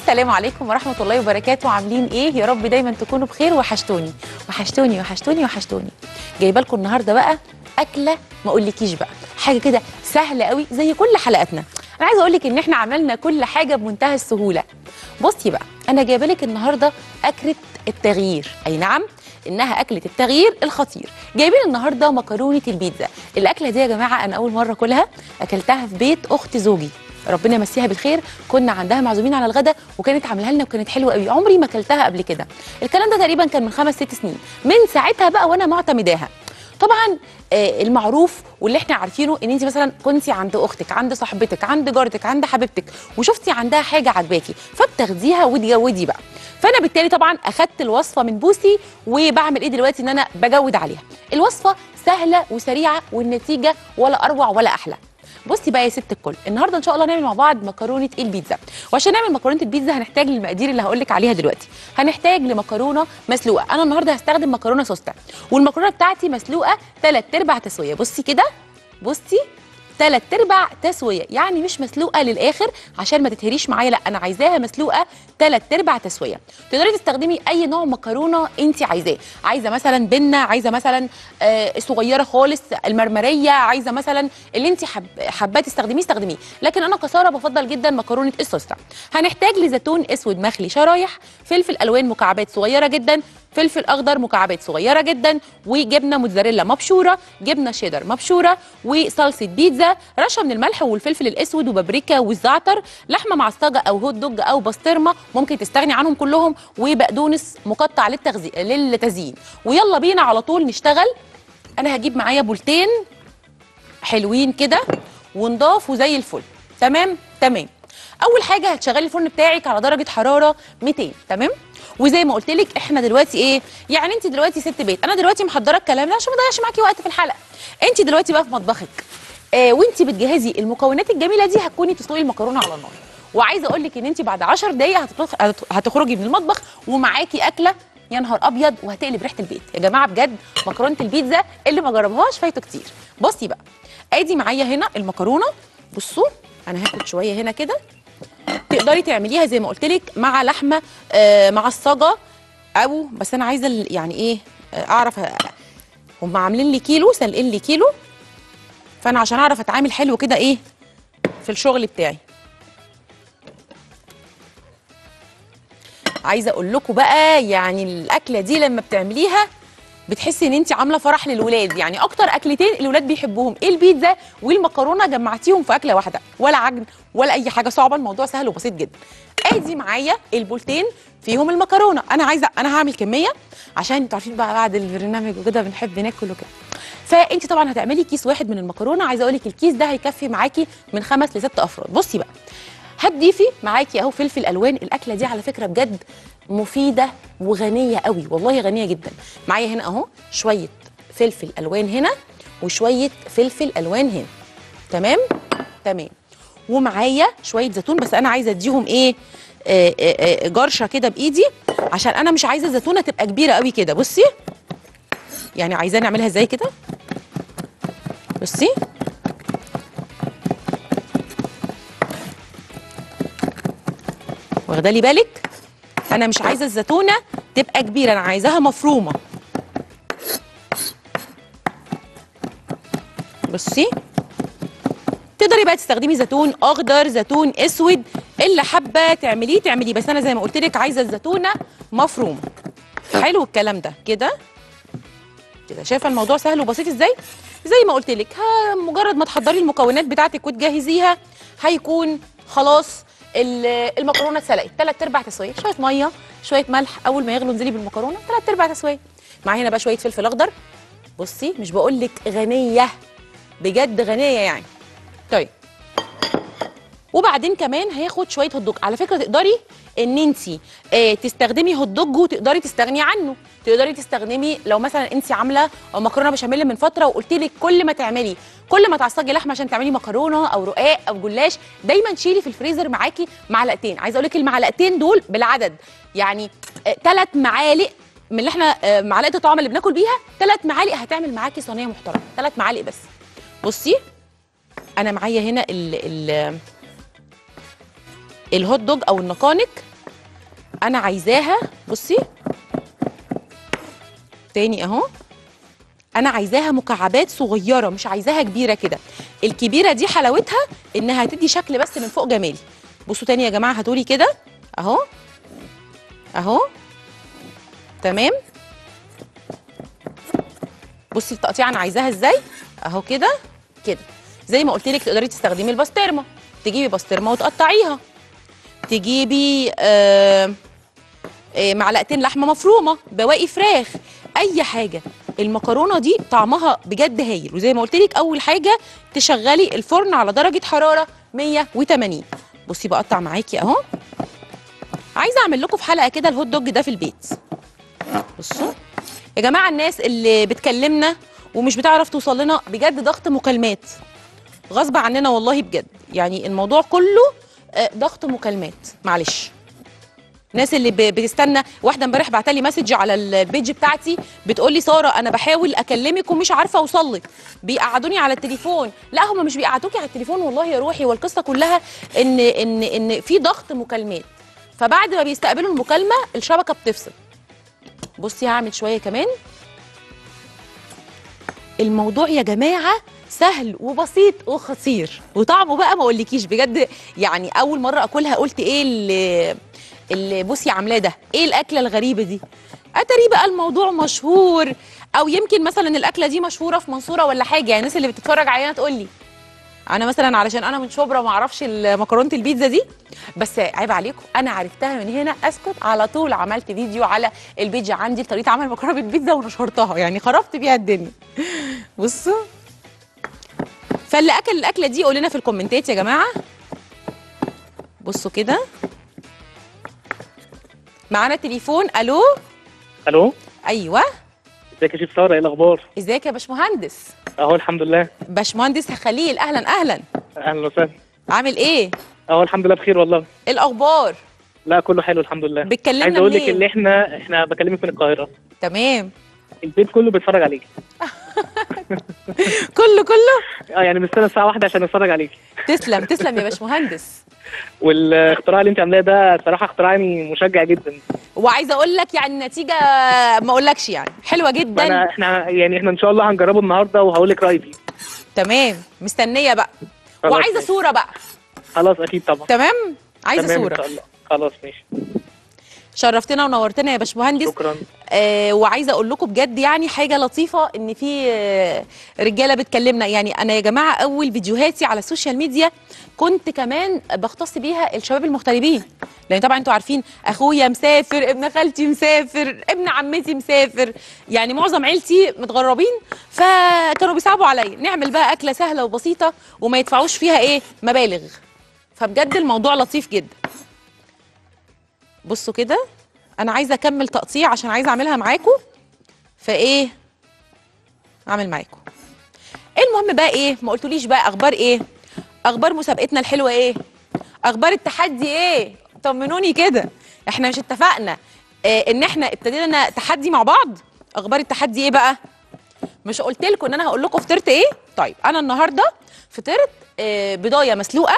السلام عليكم ورحمة الله وبركاته عاملين ايه يا رب دايما تكونوا بخير وحشتوني وحشتوني وحشتوني وحشتوني جايبه لكم النهارده بقى أكلة ما اقولكيش بقى حاجة كده سهلة قوي زي كل حلقاتنا انا عايزه اقول لك ان احنا عملنا كل حاجه بمنتهى السهوله بصي بقى انا جايبه لك النهارده اكله التغيير اي نعم انها اكله التغيير الخطير جايبين النهارده مكرونه البيتزا الاكله دي يا جماعه انا اول مره اكلها اكلتها في بيت اخت زوجي ربنا يمسيها بالخير كنا عندها معزومين على الغدا وكانت عاملاها لنا وكانت حلوه قوي عمري ما اكلتها قبل كده الكلام ده تقريبا كان من خمس ست سنين من ساعتها بقى وانا معتمداها طبعا آه، المعروف واللي احنا عارفينه ان انت مثلا كنتي عند اختك عند صاحبتك عند جارتك عند حبيبتك وشفتي عندها حاجه عجباكي فبتاخديها وتجودي بقى فانا بالتالي طبعا اخدت الوصفه من بوسي وبعمل ايه دلوقتي ان انا بجود عليها الوصفه سهله وسريعه والنتيجه ولا اروع ولا احلى بصي بقى يا ست الكل النهارده ان شاء الله نعمل مع بعض مكرونه البيتزا وعشان نعمل مكرونه البيتزا هنحتاج للمقادير اللي هقول لك عليها دلوقتي هنحتاج لمكرونه مسلوقه انا النهارده هستخدم مكرونه سوسته والمكرونه بتاعتي مسلوقه 3 ارباع تسويه بصي كده بصي تلات ارباع تسويه يعني مش مسلوقه للاخر عشان ما تتهريش معايا لا انا عايزاها مسلوقه تلات ارباع تسويه تقدري تستخدمي اي نوع مكرونه انت عايزاه عايزه مثلا بنه عايزه مثلا آه صغيره خالص المرمريه عايزه مثلا اللي انت حب حباه تستخدميه استخدميه لكن انا كساره بفضل جدا مكرونه السوسته هنحتاج لزيتون اسود مخلي شرايح فلفل الوان مكعبات صغيره جدا فلفل اخضر مكعبات صغيره جدا وجبنه موتزاريلا مبشوره جبنه شيدر مبشوره وصلصه بيتزا رشه من الملح والفلفل الاسود وبابريكا والزعتر لحمه معصجه او هوت دوج او بسطرمه ممكن تستغني عنهم كلهم وبقدونس مقطع للتغذي... للتزيين ويلا بينا على طول نشتغل انا هجيب معايا بولتين حلوين كده ونضاف وزي الفل تمام تمام اول حاجه هتشغلي الفرن بتاعك على درجه حراره 200 تمام وزي ما قلت لك احنا دلوقتي ايه يعني انت دلوقتي ست بيت انا دلوقتي محضره الكلام ده عشان ما اضيعش معاكي وقت في الحلقه انت دلوقتي بقى في مطبخك آه وانت بتجهزي المكونات الجميله دي هتكوني تسلقي المكرونه على النار وعايزه اقول لك ان انت بعد 10 دقائق هتطلق- هت- هتخرجي من المطبخ ومعاكي اكله يا نهار ابيض وهتقلب ريحه البيت يا جماعه بجد مكرونه البيتزا اللي ما جربهاش فايته كتير بصي بقى ادي معايا هنا المكرونه بصوا انا هاخد شويه هنا كده تقدري تعمليها زي ما قلت لك مع لحمه آه معصجه او بس انا عايزه ال- يعني ايه آه، اعرف آه، هم عاملين لي كيلو سالقين لي كيلو فانا عشان اعرف اتعامل حلو كده ايه في الشغل بتاعي عايزه اقول لكم بقى يعني الاكله دي لما بتعمليها بتحسي ان انت عامله فرح للولاد يعني اكتر اكلتين الولاد بيحبوهم ايه البيتزا والمكرونه جمعتيهم في اكله واحده ولا عجن ولا اي حاجه صعبه الموضوع سهل وبسيط جدا ادي معايا البولتين فيهم المكرونه انا عايزه انا هعمل كميه عشان انتوا عارفين بقى بعد البرنامج وكده بنحب ناكل وكده فانت طبعا هتعملي كيس واحد من المكرونه عايزه اقول لك الكيس ده هيكفي معاكي من خمس لست افراد بصي بقى هتضيفي معاكي اهو فلفل الوان الاكله دي على فكره بجد مفيده وغنيه قوي والله غنيه جدا معايا هنا اهو شويه فلفل الوان هنا وشويه فلفل الوان هنا تمام تمام ومعايا شويه زيتون بس انا عايزه اديهم ايه آه، آه، آه، جرشه كده بايدي عشان انا مش عايزه الزيتونه تبقى كبيره قوي كده بصي يعني عايزاه نعملها ازاي كده بصي واخده لي بالك انا مش عايزه الزيتونه تبقى كبيره انا عايزاها مفرومه بصي تقدري بقى تستخدمي زيتون اخضر زيتون اسود اللي حابه تعمليه تعمليه بس انا زي ما قلت لك عايزه الزيتونه مفرومه حلو الكلام ده كده كده شايفه الموضوع سهل وبسيط ازاي زي ما قلت لك ها مجرد ما تحضري المكونات بتاعتك وتجهزيها هيكون خلاص ال- المكرونه اتسلقت ثلاث ارباع تسويه شويه ميه شويه ملح اول ما يغلوا انزلي بالمكرونه ثلاث ارباع تسويه معايا هنا بقى شويه فلفل اخضر بصي مش بقول لك غنيه بجد غنيه يعني طيب وبعدين كمان هياخد شويه هوت دوج على فكره تقدري ان انت آه تستخدمي هوت دوج وتقدري تستغني عنه تقدري تستخدمي لو مثلا انت عامله مكرونه بشاميل من فتره وقلت لك كل ما تعملي كل ما تعصجي لحمه عشان تعملي مكرونه او رقاق او جلاش دايما شيلي في الفريزر معاكي معلقتين عايزه اقول لك المعلقتين دول بالعدد يعني ثلاث معالق من اللي احنا آه، معلقه الطعام اللي بناكل بيها ثلاث معالق هتعمل معاكي صينيه محترمه ثلاث معالق بس بصي انا معايا هنا ال ال الهوت دوج او النقانق انا عايزاها بصي تاني اهو انا عايزاها مكعبات صغيره مش عايزاها كبيره كده الكبيره دي حلاوتها انها هتدي شكل بس من فوق جمالي بصوا تاني يا جماعه هاتولي كده اهو اهو تمام بصي التقطيع انا عايزاها ازاي اهو كده كده زي ما قلت لك تقدري تستخدمي البسطرمه تجيبي بسطرمه وتقطعيها تجيبي آه آه معلقتين لحمه مفرومه بواقي فراخ اي حاجه المكرونه دي طعمها بجد هايل وزي ما قلت لك اول حاجه تشغلي الفرن على درجه حراره 180 بصي بقطع معاكي اهو عايزه اعمل لكم في حلقه كده الهوت دوج ده في البيت بصوا يا جماعه الناس اللي بتكلمنا ومش بتعرف توصل لنا بجد ضغط مكالمات غصب عننا والله بجد يعني الموضوع كله آه، ضغط مكالمات معلش الناس اللي ب- بتستنى واحده امبارح بعت لي مسج على ال- البيج بتاعتي بتقول لي ساره انا بحاول اكلمك ومش عارفه اوصل لك بيقعدوني على التليفون لا هم مش بيقعدوكي على التليفون والله يا روحي والقصه كلها ان ان ان في ضغط مكالمات فبعد ما بيستقبلوا المكالمه الشبكه بتفصل بصي هعمل شويه كمان الموضوع يا جماعه سهل وبسيط وخطير وطعمه بقى ما اقولكيش بجد يعني اول مره اكلها قلت ايه اللي اللي بصي عاملاه ده ايه الاكله الغريبه دي اتاري بقى الموضوع مشهور او يمكن مثلا الاكله دي مشهوره في منصوره ولا حاجه يعني الناس اللي بتتفرج علينا تقول لي انا مثلا علشان انا من شبرا ما اعرفش مكرونه البيتزا دي بس عيب عليكم انا عرفتها من هنا اسكت على طول عملت فيديو على البيج عندي طريقه عمل مكرونه بالبيتزا ونشرتها يعني خربت بيها الدنيا بصوا فاللي اكل الاكله دي قول لنا في الكومنتات يا جماعه بصوا كده معانا تليفون الو الو ايوه ازيك يا شيف ساره ايه الاخبار ازيك يا باشمهندس اهو الحمد لله باشمهندس خليل اهلا اهلا اهلا وسهلا عامل ايه اهو الحمد لله بخير والله ايه الاخبار لا كله حلو الحمد لله بتكلمنا عايز اقول لك منين؟ ان احنا احنا بكلمك من القاهره تمام البيت كله بيتفرج عليك كله كله اه يعني مستنى الساعه واحدة عشان نتفرج عليك تسلم تسلم يا باشمهندس والاختراع اللي انت عاملاه ده صراحه اختراع يعني مشجع جدا وعايزه اقول لك يعني النتيجه ما اقولكش يعني حلوه جدا فانا احنا يعني احنا ان شاء الله هنجربه النهارده وهقول لك رايي فيه تمام مستنيه بقى خلاص وعايزه ماشي. صوره بقى خلاص اكيد طبعا تمام عايزه تمام ان صوره شاء الله خلاص ماشي شرفتنا ونورتنا يا باشمهندس شكرا آه وعايزه اقول لكم بجد يعني حاجه لطيفه ان في آه رجاله بتكلمنا يعني انا يا جماعه اول فيديوهاتي على السوشيال ميديا كنت كمان بختص بيها الشباب المغتربين لان طبعا انتوا عارفين اخويا مسافر ابن خالتي مسافر ابن عمتي مسافر يعني معظم عيلتي متغربين فكانوا بيصعبوا عليا نعمل بقى اكله سهله وبسيطه وما يدفعوش فيها ايه مبالغ فبجد الموضوع لطيف جدا بصوا كده انا عايزه اكمل تقطيع عشان عايزه اعملها معاكم فايه اعمل معاكم المهم بقى ايه ما قلتوليش بقى اخبار ايه اخبار مسابقتنا الحلوه ايه اخبار التحدي ايه طمنوني كده احنا مش اتفقنا إيه ان احنا ابتدينا تحدي مع بعض اخبار التحدي ايه بقى مش قلت لكم ان انا هقول لكم فطرت ايه طيب انا النهارده فطرت إيه بضايه مسلوقه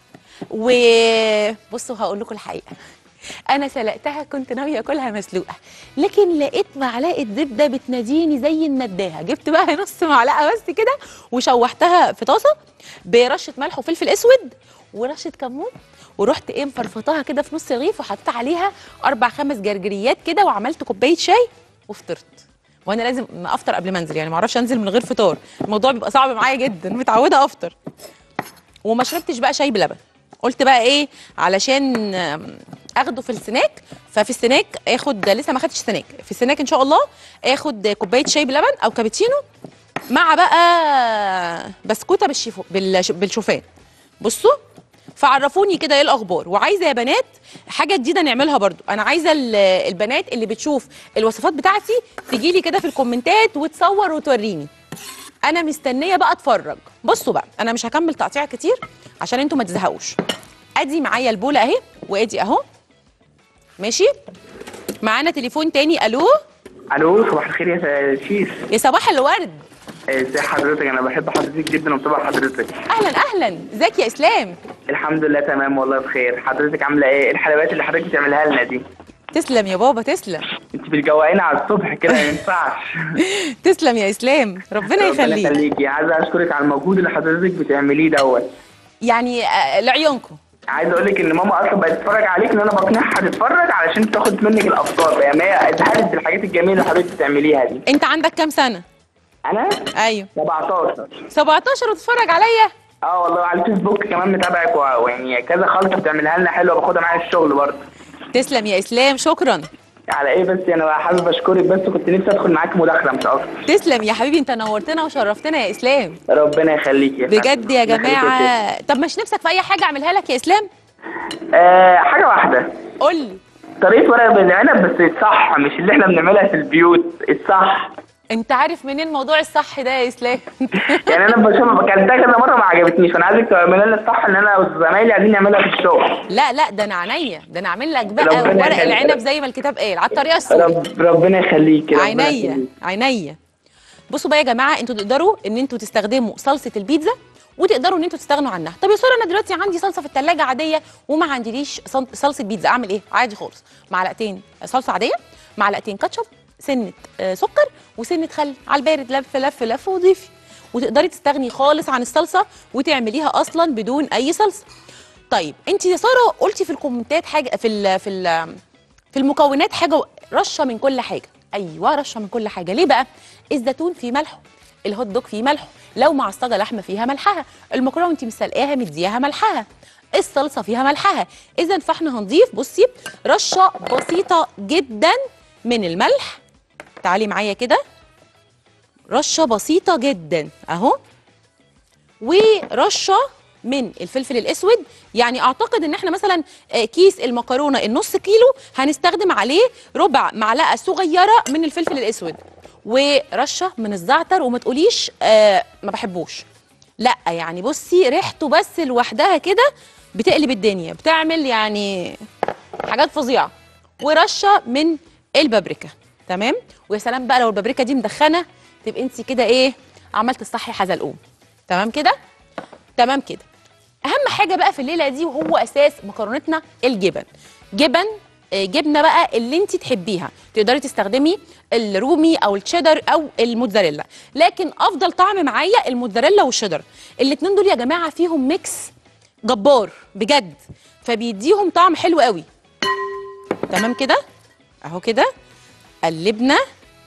وبصوا هقول لكم الحقيقه انا سلقتها كنت ناويه اكلها مسلوقه لكن لقيت معلقه زبده بتناديني زي النداهه جبت بقى نص معلقه بس كده وشوحتها في طاسه برشه ملح وفلفل اسود ورشه كمون ورحت ايه مفرفطاها كده في نص رغيف وحطيت عليها اربع خمس جرجريات كده وعملت كوبايه شاي وفطرت وانا لازم افطر قبل ما انزل يعني ما اعرفش انزل من غير فطار الموضوع بيبقى صعب معايا جدا متعوده افطر وما شربتش بقى شاي بلبن قلت بقى ايه علشان آم، اخده في السناك ففي السناك اخد لسه ما خدتش سناك في السناك ان شاء الله اخد كوبايه شاي بلبن او كابتشينو مع بقى بسكوته بالشيفو بالش- بالشوفان بصوا فعرفوني كده ايه الاخبار وعايزه يا بنات حاجه جديده نعملها برضو انا عايزه ال- البنات اللي بتشوف الوصفات بتاعتي تجي لي كده في الكومنتات وتصور وتوريني انا مستنيه بقى اتفرج بصوا بقى انا مش هكمل تقطيع كتير عشان انتوا ما تزهقوش ادي معايا البوله اهي وادي اهو ماشي معانا تليفون تاني الو الو صباح الخير يا شيف يا صباح الورد ازي حضرتك انا بحب حضرتك جدا ومتابع حضرتك اهلا اهلا ازيك يا اسلام الحمد لله تمام والله بخير حضرتك عامله ايه إيه الحلويات اللي حضرتك بتعملها لنا دي تسلم يا بابا تسلم انت بتجوعينا على الصبح كده ما ينفعش تسلم يا اسلام ربنا يخليك يخليكي عايز اشكرك على المجهود اللي حضرتك بتعمليه دوت يعني آه، لعيونكم عايز اقول لك ان ماما اصلا بقت تتفرج عليك ان انا بقنعها تتفرج علشان تاخد منك الافكار يعني هي اتهلت بالحاجات الجميله اللي حضرتك بتعمليها دي انت عندك كام سنه انا ايوه 17 17 وتتفرج عليا اه والله على الفيسبوك كمان متابعك و- ويعني كذا خلطه بتعملها لنا حلوه باخدها معايا الشغل برضه تسلم يا اسلام شكرا على ايه بس انا حابب اشكرك بس كنت نفسي ادخل معاك مداخله مش اكتر تسلم يا حبيبي انت نورتنا وشرفتنا يا اسلام ربنا يخليك يا بجد فندم. يا ربنا يخليك جماعه طب مش نفسك في اي حاجه اعملها لك يا اسلام آه حاجه واحده قول لي طريقه ورق بالعنب بس الصح مش اللي احنا بنعملها في البيوت الصح انت عارف منين موضوع الصح ده يا اسلام يعني انا بشوفها اكلتها كذا مره ما عجبتنيش فانا عايزك تعملي لنا الصح ان انا وزمايلي عايزين نعملها في الشغل لا لا ده انا عينيا ده انا اعمل لك بقى ربنا ورق يخليك. العنب زي ما الكتاب قال على الطريقه السوري رب ربنا يخليك ربنا عينيا يخليك. عينيا بصوا بقى يا جماعه انتوا تقدروا ان انتوا تستخدموا صلصه البيتزا وتقدروا ان انتوا تستغنوا عنها طب يا ساره انا دلوقتي عندي صلصه في الثلاجه عاديه وما عنديليش صن- صلصه بيتزا اعمل ايه عادي خالص معلقتين صلصه عاديه معلقتين كاتشب سنه آه، سكر وسنه خل على البارد لف لف لف وضيفي وتقدري تستغني خالص عن الصلصه وتعمليها اصلا بدون اي صلصه طيب انت يا ساره قلتي في الكومنتات حاجه في ال في ال في المكونات حاجه رشه من كل حاجه ايوه رشه من كل حاجه ليه بقى الزيتون فيه ملحه الهوت دوج فيه ملحه لو معصجه لحمه فيها ملحها المكرونه وانت مسلقاها مدياها ملحها الصلصه فيها ملحها اذا فاحنا هنضيف بصي رشه بسيطه جدا من الملح تعالي معايا كده رشه بسيطه جدا اهو ورشه من الفلفل الاسود يعني اعتقد ان احنا مثلا آه، كيس المكرونه النص كيلو هنستخدم عليه ربع معلقه صغيره من الفلفل الاسود ورشه من الزعتر وما تقوليش آه ما بحبوش لا يعني بصي ريحته بس لوحدها كده بتقلب الدنيا بتعمل يعني حاجات فظيعه ورشه من البابريكا تمام ويا سلام بقى لو البابريكا دي مدخنه تبقى انت كده ايه عملت الصح حزلقوم تمام كده تمام كده اهم حاجه بقى في الليله دي وهو اساس مكرونتنا الجبن جبن آه، جبنه بقى اللي انت تحبيها تقدري تستخدمي الرومي او التشيدر او الموتزاريلا لكن افضل طعم معايا الموتزاريلا والشيدر الاتنين دول يا جماعه فيهم ميكس جبار بجد فبيديهم طعم حلو قوي تمام كده اهو كده قلبنا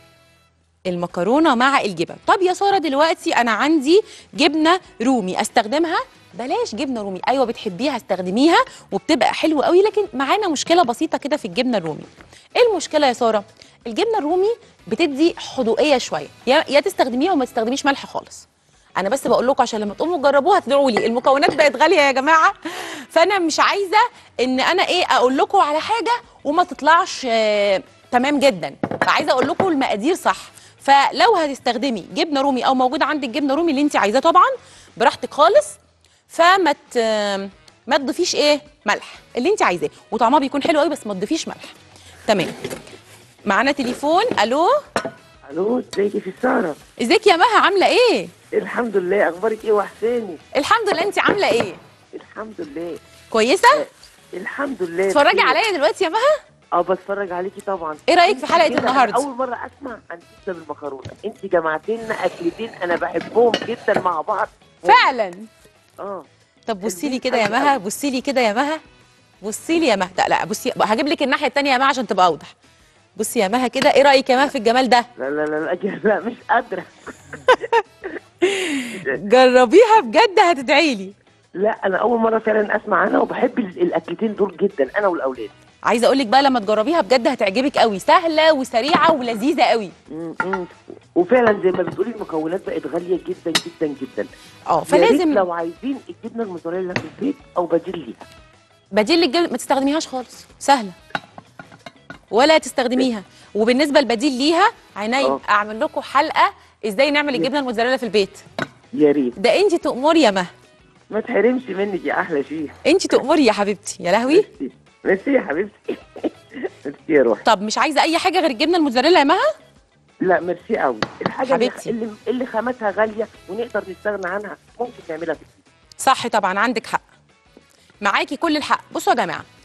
المكرونه مع الجبن طب يا ساره دلوقتي انا عندي جبنه رومي استخدمها بلاش جبنه رومي ايوه بتحبيها استخدميها وبتبقى حلوه قوي لكن معانا مشكله بسيطه كده في الجبنه الرومي ايه المشكله يا ساره الجبنه الرومي بتدي حدوقيه شويه يا يا تستخدميها وما تستخدميش ملح خالص انا بس بقول لكم عشان لما تقوموا تجربوها تدعوا لي المكونات بقت غاليه يا جماعه فانا مش عايزه ان انا ايه اقول لكم على حاجه وما تطلعش آه تمام جدا فعايزه اقول لكم المقادير صح فلو هتستخدمي جبنه رومي او موجود عندك جبنه رومي اللي انت عايزاه طبعا براحتك خالص فما ت... ما تضيفيش ايه ملح اللي انت عايزاه وطعمها بيكون حلو قوي بس ما تضيفيش ملح تمام معانا تليفون الو الو ازيك في ساره ازيك يا مها عامله ايه الحمد لله اخبارك ايه وحساني الحمد لله انت عامله ايه الحمد لله كويسه الحمد لله اتفرجي بخير. عليا دلوقتي يا مها اه بتفرج عليكي طبعا ايه رايك في حلقه كده أنا النهارده اول مره اسمع عن بيتزا بالمكرونه انت جمعتي لنا اكلتين انا بحبهم جدا مع بعض فعلا اه طب بصي لي البيت كده يا حلو مها قوي. بصي لي كده يا مها بصي لي يا مها لا لا بصي هجيب لك الناحيه الثانيه يا مها عشان تبقى اوضح بصي يا مها كده ايه رايك يا مها في الجمال ده لا لا لا لا, لا مش قادره جربيها بجد هتدعي لي لا انا اول مره فعلا اسمع عنها وبحب ال- الاكلتين دول جدا انا والاولاد عايزه اقول لك بقى لما تجربيها بجد هتعجبك قوي سهله وسريعه ولذيذه قوي م- م. وفعلا زي ما بتقولي المكونات بقت غاليه جدا جدا جدا اه يا ريت فلازم لو عايزين الجبنه الموتزاريلا في البيت او بديل ليها بديل للجبن ما تستخدميهاش خالص سهله ولا تستخدميها وبالنسبه للبديل ليها عيني اه. اعمل لكم حلقه ازاي نعمل الجبنه الموتزاريلا في البيت يا ريت ده انت تؤمري يا مها ما تحرمش منك يا احلى شيخ انت تؤمري يا حبيبتي يا لهوي ميرسي ميرسي يا حبيبتي ميرسي يا روحي طب مش عايزه اي حاجه غير الجبنه الموتزاريلا يا مها لا ميرسي قوي الحاجه اللي, حبيبتي. اللي اللي خاماتها غاليه ونقدر نستغنى عنها ممكن نعملها في البيت صح طبعا عندك حق معاكي كل الحق بصوا يا جماعه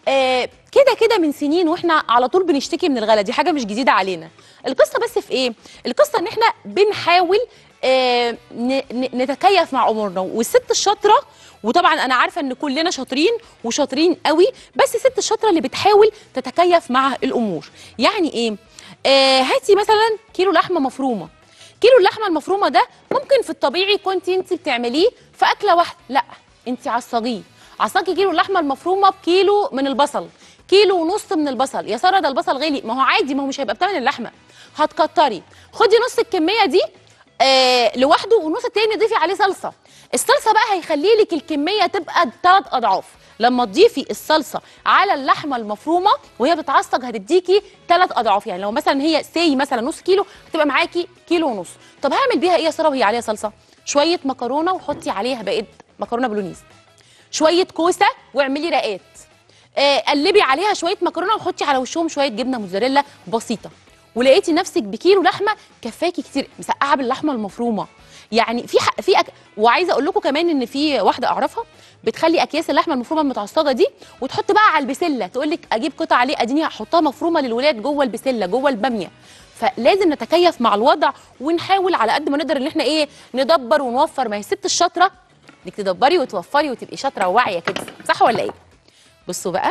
آه كده كده من سنين واحنا على طول بنشتكي من الغلا دي حاجه مش جديده علينا القصه بس في ايه القصه ان احنا بنحاول آه ن- ن- نتكيف مع امورنا والست الشاطره وطبعا انا عارفه ان كلنا شاطرين وشاطرين قوي بس الست الشاطره اللي بتحاول تتكيف مع الامور يعني ايه آه هاتي مثلا كيلو لحمه مفرومه كيلو اللحمه المفرومه ده ممكن في الطبيعي كنت انت بتعمليه في اكله واحده لا انت عصجيه عصاكي كيلو اللحمه المفرومه بكيلو من البصل كيلو ونص من البصل يا ساره ده البصل غالي ما هو عادي ما هو مش هيبقى بتمن اللحمه هتكتري خدي نص الكميه دي آه لوحده والنص التاني ضيفي عليه صلصه الصلصه بقى هيخلي لك الكميه تبقى ثلاث اضعاف لما تضيفي الصلصه على اللحمه المفرومه وهي بتعصج هتديكي ثلاث اضعاف يعني لو مثلا هي سي مثلا نص كيلو هتبقى معاكي كيلو ونص طب هعمل بيها ايه يا ساره وهي عليها صلصه شويه مكرونه وحطي عليها بقيه مكرونه بولونيز شويه كوسه واعملي رقات آه قلبي عليها شويه مكرونه وحطي على وشهم شويه جبنه موتزاريلا بسيطه ولقيتي نفسك بكيلو لحمه كفاكي كتير مسقعه باللحمه المفرومه يعني في حق في أك... وعايزه اقول لكم كمان ان في واحده اعرفها بتخلي اكياس اللحمه المفرومه المتعصجه دي وتحط بقى على البسله تقول لك اجيب قطع عليه اديني هحطها مفرومه للولاد جوه البسله جوه الباميه فلازم نتكيف مع الوضع ونحاول على قد ما نقدر ان احنا ايه ندبر ونوفر ما هي الست الشاطره انك تدبري وتوفري وتبقي شاطره وواعيه كده صح ولا ايه بصوا بقى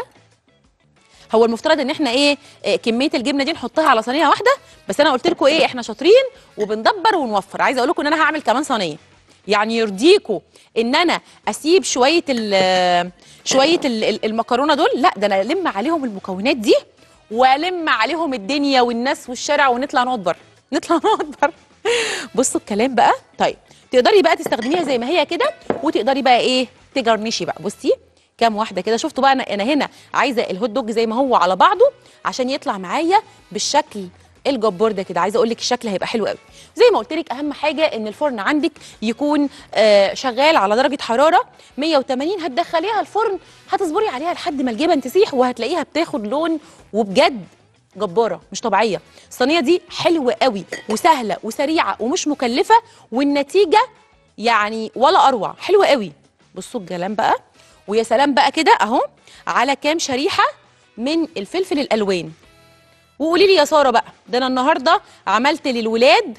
هو المفترض ان احنا ايه آه، كميه الجبنه دي نحطها على صينيه واحده بس انا قلت لكم ايه احنا شاطرين وبندبر ونوفر عايزه اقول لكم ان انا هعمل كمان صينيه يعني يرضيكم ان انا اسيب شويه ال شويه ال- ال- المكرونه دول لا ده انا الم عليهم المكونات دي والم عليهم الدنيا والناس والشارع ونطلع نقعد بره نطلع نقعد بره بصوا الكلام بقى طيب تقدري بقى تستخدميها زي ما هي كده وتقدري بقى ايه تجرنشي بقى بصي كام واحده كده شفتوا بقى انا انا هنا عايزه الهوت دوج زي ما هو على بعضه عشان يطلع معايا بالشكل الجبار ده كده عايزه اقول لك الشكل هيبقى حلو قوي زي ما قلت لك اهم حاجه ان الفرن عندك يكون آه شغال على درجه حراره 180 هتدخليها الفرن هتصبري عليها لحد ما الجبن تسيح وهتلاقيها بتاخد لون وبجد جباره مش طبيعيه الصينيه دي حلوه قوي وسهله وسريعه ومش مكلفه والنتيجه يعني ولا اروع حلوه قوي بصوا الكلام بقى ويا سلام بقى كده اهو على كام شريحه من الفلفل الالوان وقولي لي يا ساره بقى ده انا النهارده عملت للولاد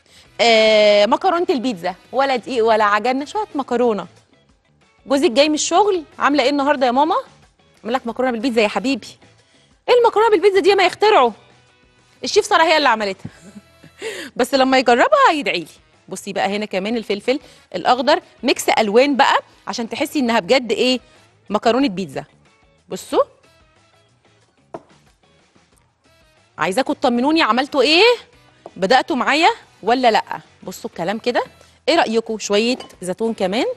آه مكرونه البيتزا ولا دقيق ولا عجن شويه مكرونه جوزك جاي من الشغل عامله ايه النهارده يا ماما عامله لك مكرونه بالبيتزا يا حبيبي ايه المكرونه بالبيتزا دي ما يخترعوا الشيف ساره هي اللي عملتها بس لما يجربها هيدعي لي بصي بقى هنا كمان الفلفل الاخضر ميكس الوان بقى عشان تحسي انها بجد ايه مكرونه بيتزا بصوا عايزاكم تطمنوني عملتوا ايه بداتوا معايا ولا لا بصوا الكلام كده ايه رايكم شويه زيتون كمان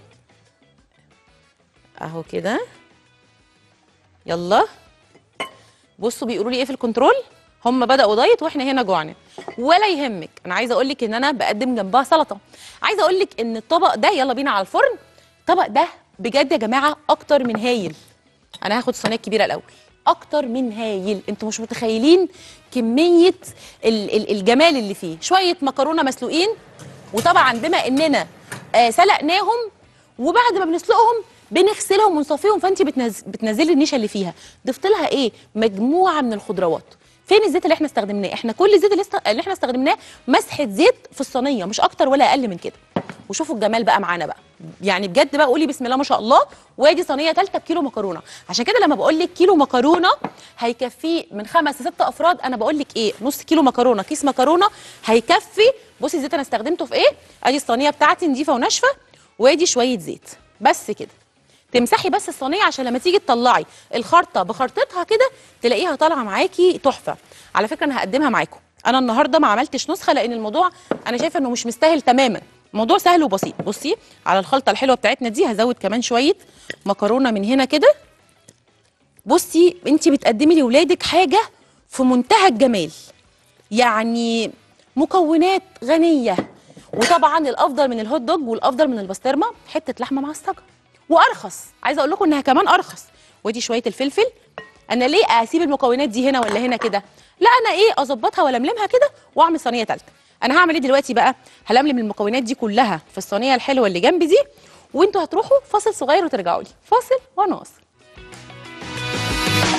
اهو كده يلا بصوا بيقولوا لي ايه في الكنترول هم بداوا دايت واحنا هنا جوعنا ولا يهمك انا عايزه اقول لك ان انا بقدم جنبها سلطه عايزه اقول لك ان الطبق ده يلا بينا على الفرن الطبق ده بجد يا جماعه اكتر من هايل انا هاخد الصينيه الكبيره الاول اكتر من هايل انتوا مش متخيلين كميه ال ال الجمال اللي فيه شويه مكرونه مسلوقين وطبعا بما اننا آه سلقناهم وبعد ما بنسلقهم بنغسلهم ونصفيهم فانت بتنز... بتنزلي النشا اللي فيها ضفت لها ايه مجموعه من الخضروات فين الزيت اللي احنا استخدمناه احنا كل الزيت اللي, است... اللي احنا استخدمناه مسحه زيت في الصينيه مش اكتر ولا اقل من كده وشوفوا الجمال بقى معانا بقى يعني بجد بقى قولي بسم الله ما شاء الله وادي صينيه ثالثه بكيلو مكرونه عشان كده لما بقول لك كيلو مكرونه هيكفيه من خمس لست افراد انا بقول لك ايه نص كيلو مكرونه كيس مكرونه هيكفي بصي الزيت انا استخدمته في ايه ادي الصينيه بتاعتي نظيفه وناشفه وادي شويه زيت بس كده تمسحي بس الصينيه عشان لما تيجي تطلعي الخرطه بخرطتها كده تلاقيها طالعه معاكي تحفه على فكره انا هقدمها معاكم انا النهارده ما عملتش نسخه لان الموضوع انا شايفه انه مش مستاهل تماما الموضوع سهل وبسيط بصي على الخلطه الحلوه بتاعتنا دي هزود كمان شويه مكرونه من هنا كده بصي انت بتقدمي لاولادك حاجه في منتهى الجمال يعني مكونات غنيه وطبعا الافضل من الهوت دوج والافضل من البسطرمه حته لحمه معصجه وارخص عايزه اقول لكم انها كمان ارخص ودي شويه الفلفل انا ليه اسيب المكونات دي هنا ولا هنا كده لا انا ايه اظبطها والملمها كده واعمل صينيه ثالثه انا هعمل ايه دلوقتي بقى هلملم المكونات دي كلها في الصينيه الحلوه اللي جنبي دي وانتوا هتروحوا فاصل صغير وترجعوا لي فاصل ونواصل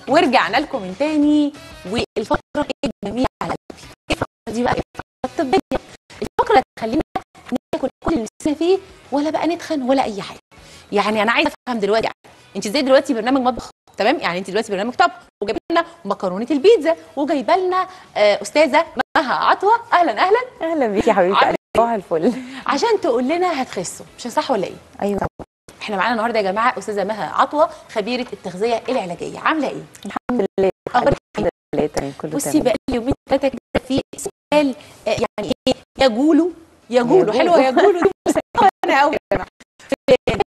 ورجعنا لكم من تاني والفقره الجميله على قلبي الفقره دي بقى الفقره الطبيه الفقره اللي تخلينا ناكل كل اللي نفسنا فيه ولا بقى نتخن ولا اي حاجه يعني انا عايزه افهم دلوقتي يعني انت ازاي دلوقتي برنامج مطبخ تمام يعني انت دلوقتي برنامج طبخ وجايبه لنا مكرونه البيتزا وجايبه لنا آه، استاذه مها عطوه اهلا اهلا اهلا بيكي يا حبيبتي عامل صباح الفل عشان تقول لنا هتخسوا مش صح ولا ايه ايوه طبعا احنا معانا النهارده يا جماعه استاذه مها عطوه خبيره التغذيه العلاجيه عامله ايه الحمد لله أخبارك الحمد لله تمام كله بصي تمام بقى لي يومين ثلاثه كده في سؤال آه، يعني ايه يجولوا يجولوا يجولوا. حلوه يجولوا دي مسكره انا قوي يا جماعه في بالي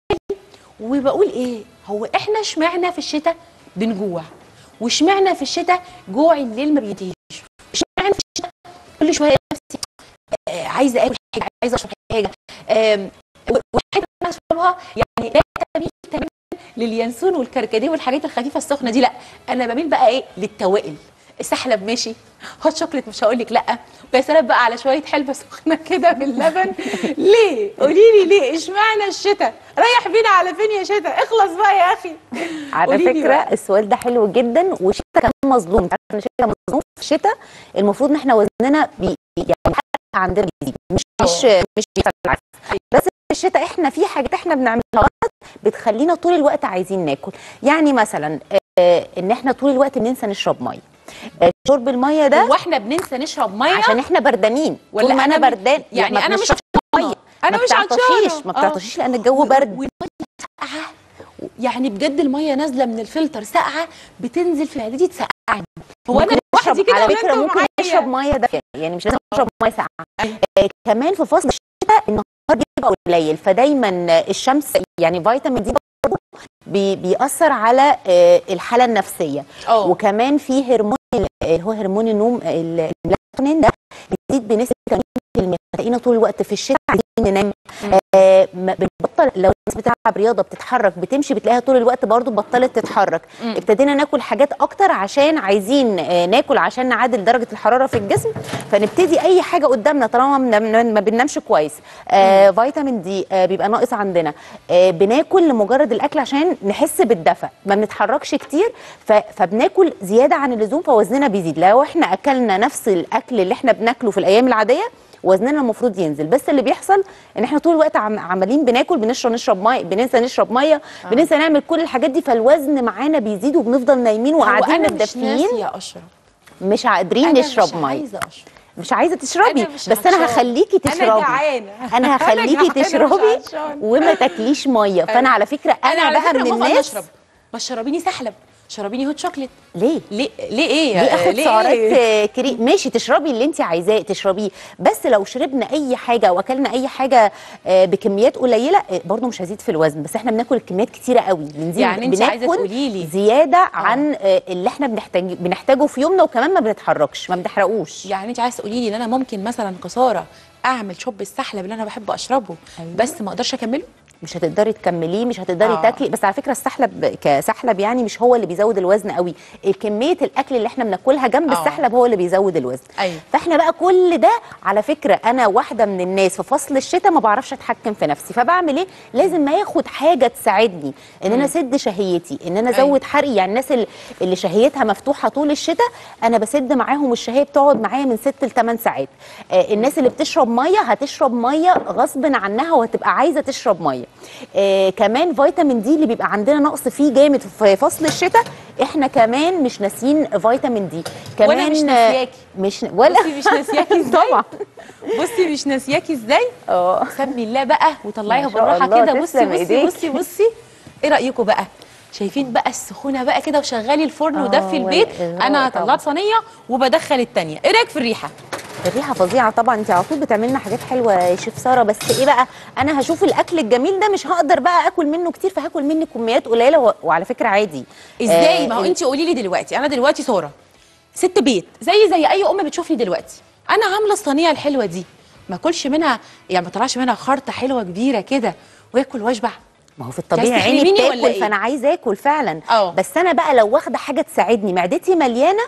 وبقول ايه هو احنا اشمعنا في الشتاء بنجوع واشمعنا في الشتاء جوع الليل ما بينتهيش اشمعنا في الشتاء كل شويه نفسي آه، عايزه اكل حاجه عايزه اشرب حاجه آم، والحاجه اللي انا اشربها يعني لا تميل تماما لليانسون والكركديه والحاجات الخفيفه السخنه دي لا انا بميل بقى ايه للتوائل السحلب ماشي هوت شوكليت مش هقول لك لا ويا سلام بقى على شويه حلبه سخنه كده باللبن ليه قولي لي ليه اشمعنى الشتاء رايح بينا على فين يا شتاء اخلص بقى يا اخي على قولي لي فكره بقى. السؤال ده حلو جدا والشتاء كمان مظلوم انت عارفه ان الشتاء مظلوم في الشتاء المفروض ان احنا وزننا بي يعني حتى عندنا بيزيد مش مش مش بيحصل العكس بس في الشتاء احنا في حاجات احنا بنعملها غلط بتخلينا طول الوقت عايزين ناكل يعني مثلا آه ان احنا طول الوقت بننسى نشرب ميه آه شرب الميه ده هو احنا بننسى نشرب ميه عشان احنا بردانين ولا طول ما انا أنا م- بردان يعني ما انا مش بنشربش ميه انا ما مش عطشانه بتعطشيش ما آه. بتعطشيش لان الجو برد والميه ساقعه يعني بجد الميه نازله من الفلتر ساقعه بتنزل في معدتي تسقعني هو انا ممكن لوحدي نشرب كده على ولا فكره انتوا ممكن معايا؟ نشرب ميه دافيه يعني مش لازم نشرب ميه ساقعه أيوة. آه كمان في فصل الشتاء النهار بيبقى قليل فدايما الشمس يعني فيتامين دي برضه بي بيأثر على آه الحاله النفسيه اه وكمان في هرمون اللي هو هرمون النوم ال- الميلاتونين ده بيزيد بنسبه 80% تلاقينا طول الوقت في الشتاء عايزين ننام آه ما بنبطل لو الناس بتلعب رياضه بتتحرك بتمشي بتلاقيها طول الوقت برضو بطلت تتحرك مم. ابتدينا ناكل حاجات اكتر عشان عايزين آه ناكل عشان نعادل درجه الحراره في الجسم فنبتدي اي حاجه قدامنا طالما ما بننام- ما بننامش كويس آه فيتامين دي آه بيبقى ناقص عندنا آه بناكل لمجرد الاكل عشان نحس بالدفء ما بنتحركش كتير ف- فبناكل زياده عن اللزوم فوزننا بيزيد لو احنا اكلنا نفس الاكل اللي احنا بناكله في الايام العاديه وزننا المفروض ينزل بس اللي بيحصل ان احنا طول الوقت عم عمالين بناكل بنشرب نشرب ميه بننسى نشرب ميه آه. بننسى نعمل كل الحاجات دي فالوزن معانا بيزيد وبنفضل نايمين هو وقاعدين انا مش متدفيين ناسيه اشرب مش قادرين انا نشرب مش ميه عايزه اشرب مش عايزه تشربي أنا مش بس انا عطشانة. هخليكي انا تشربي جعانه انا هخليكي جعانة مش تشربي عطشانة. وما تاكليش ميه فانا على فكره انا انا, على بقى فكره من موافقة الناس اشرب بس شربيني سحلب شربيني هوت شوكليت ليه ليه ليه ايه ليه اخد ليه سعرات إيه؟ آه، كريم ماشي تشربي اللي انت عايزاه تشربيه بس لو شربنا اي حاجه او اكلنا اي حاجه آه، بكميات قليله آه، برضه مش هزيد في الوزن بس احنا بناكل كميات كتيره قوي بنزيد يعني انت عايزه بناكل تقولي لي زياده عن آه، اللي احنا بنحتاج بنحتاجه في يومنا وكمان ما بنتحركش ما بنحرقوش يعني انت عايزه تقولي لي ان انا ممكن مثلا كساره اعمل شوب السحلب اللي انا بحب اشربه أيوة. بس ما اقدرش اكمله مش هتقدري تكمليه مش هتقدري آه. آه. تاكلي بس على فكره السحلب كسحلب يعني مش هو اللي بيزود الوزن قوي كميه الاكل اللي احنا بناكلها جنب آه. السحلب هو اللي بيزود الوزن ايوه فاحنا بقى كل ده على فكره انا واحده من الناس في فصل الشتاء ما بعرفش اتحكم في نفسي فبعمل ايه لازم ما ياخد حاجه تساعدني ان انا اسد شهيتي ان انا أيوة. ازود حرقي يعني الناس اللي- اللي شهيتها مفتوحه طول الشتاء انا بسد معاهم الشهيه بتقعد معايا من 6 ل 8 ساعات آه الناس اللي بتشرب ميه هتشرب ميه غصب عنها وهتبقى عايزه تشرب ميه آه كمان فيتامين دي اللي بيبقى عندنا نقص فيه جامد في فصل الشتاء احنا كمان مش ناسيين فيتامين دي كمان وأنا مش ناسياكي. مش ولا بصي مش ناسياكي ازاي طبعا بصي مش ناسياكي ازاي اه سمي الله بقى وطلعيها ما شاء بالراحه الله، كده بصي تسلم بصي إيديك. بصي بصي ايه رايكم بقى شايفين بقى السخونه بقى كده وشغلي الفرن آه، ودفي البيت والإغراء انا طبعا. طلعت صينيه وبدخل التانيه ايه رايك في الريحه الريحه فظيعه طبعا انت على طول بتعملي لنا حاجات حلوه يا شيف ساره بس ايه بقى انا هشوف الاكل الجميل ده مش هقدر بقى اكل منه كتير فهاكل منه كميات قليله و... وعلى فكره عادي ازاي آه، ما هو ال- انت قولي لي دلوقتي انا دلوقتي ساره ست بيت زي زي اي ام بتشوفني دلوقتي انا عامله الصينيه الحلوه دي ما اكلش منها يعني ما طلعش منها خرطه حلوه كبيره كده واكل واشبع ما هو في الطبيعي عايز عيني تحرميني ولا بتاكل إيه؟ فانا عايزه اكل فعلا اه. بس انا بقى لو واخده حاجه تساعدني معدتي مليانه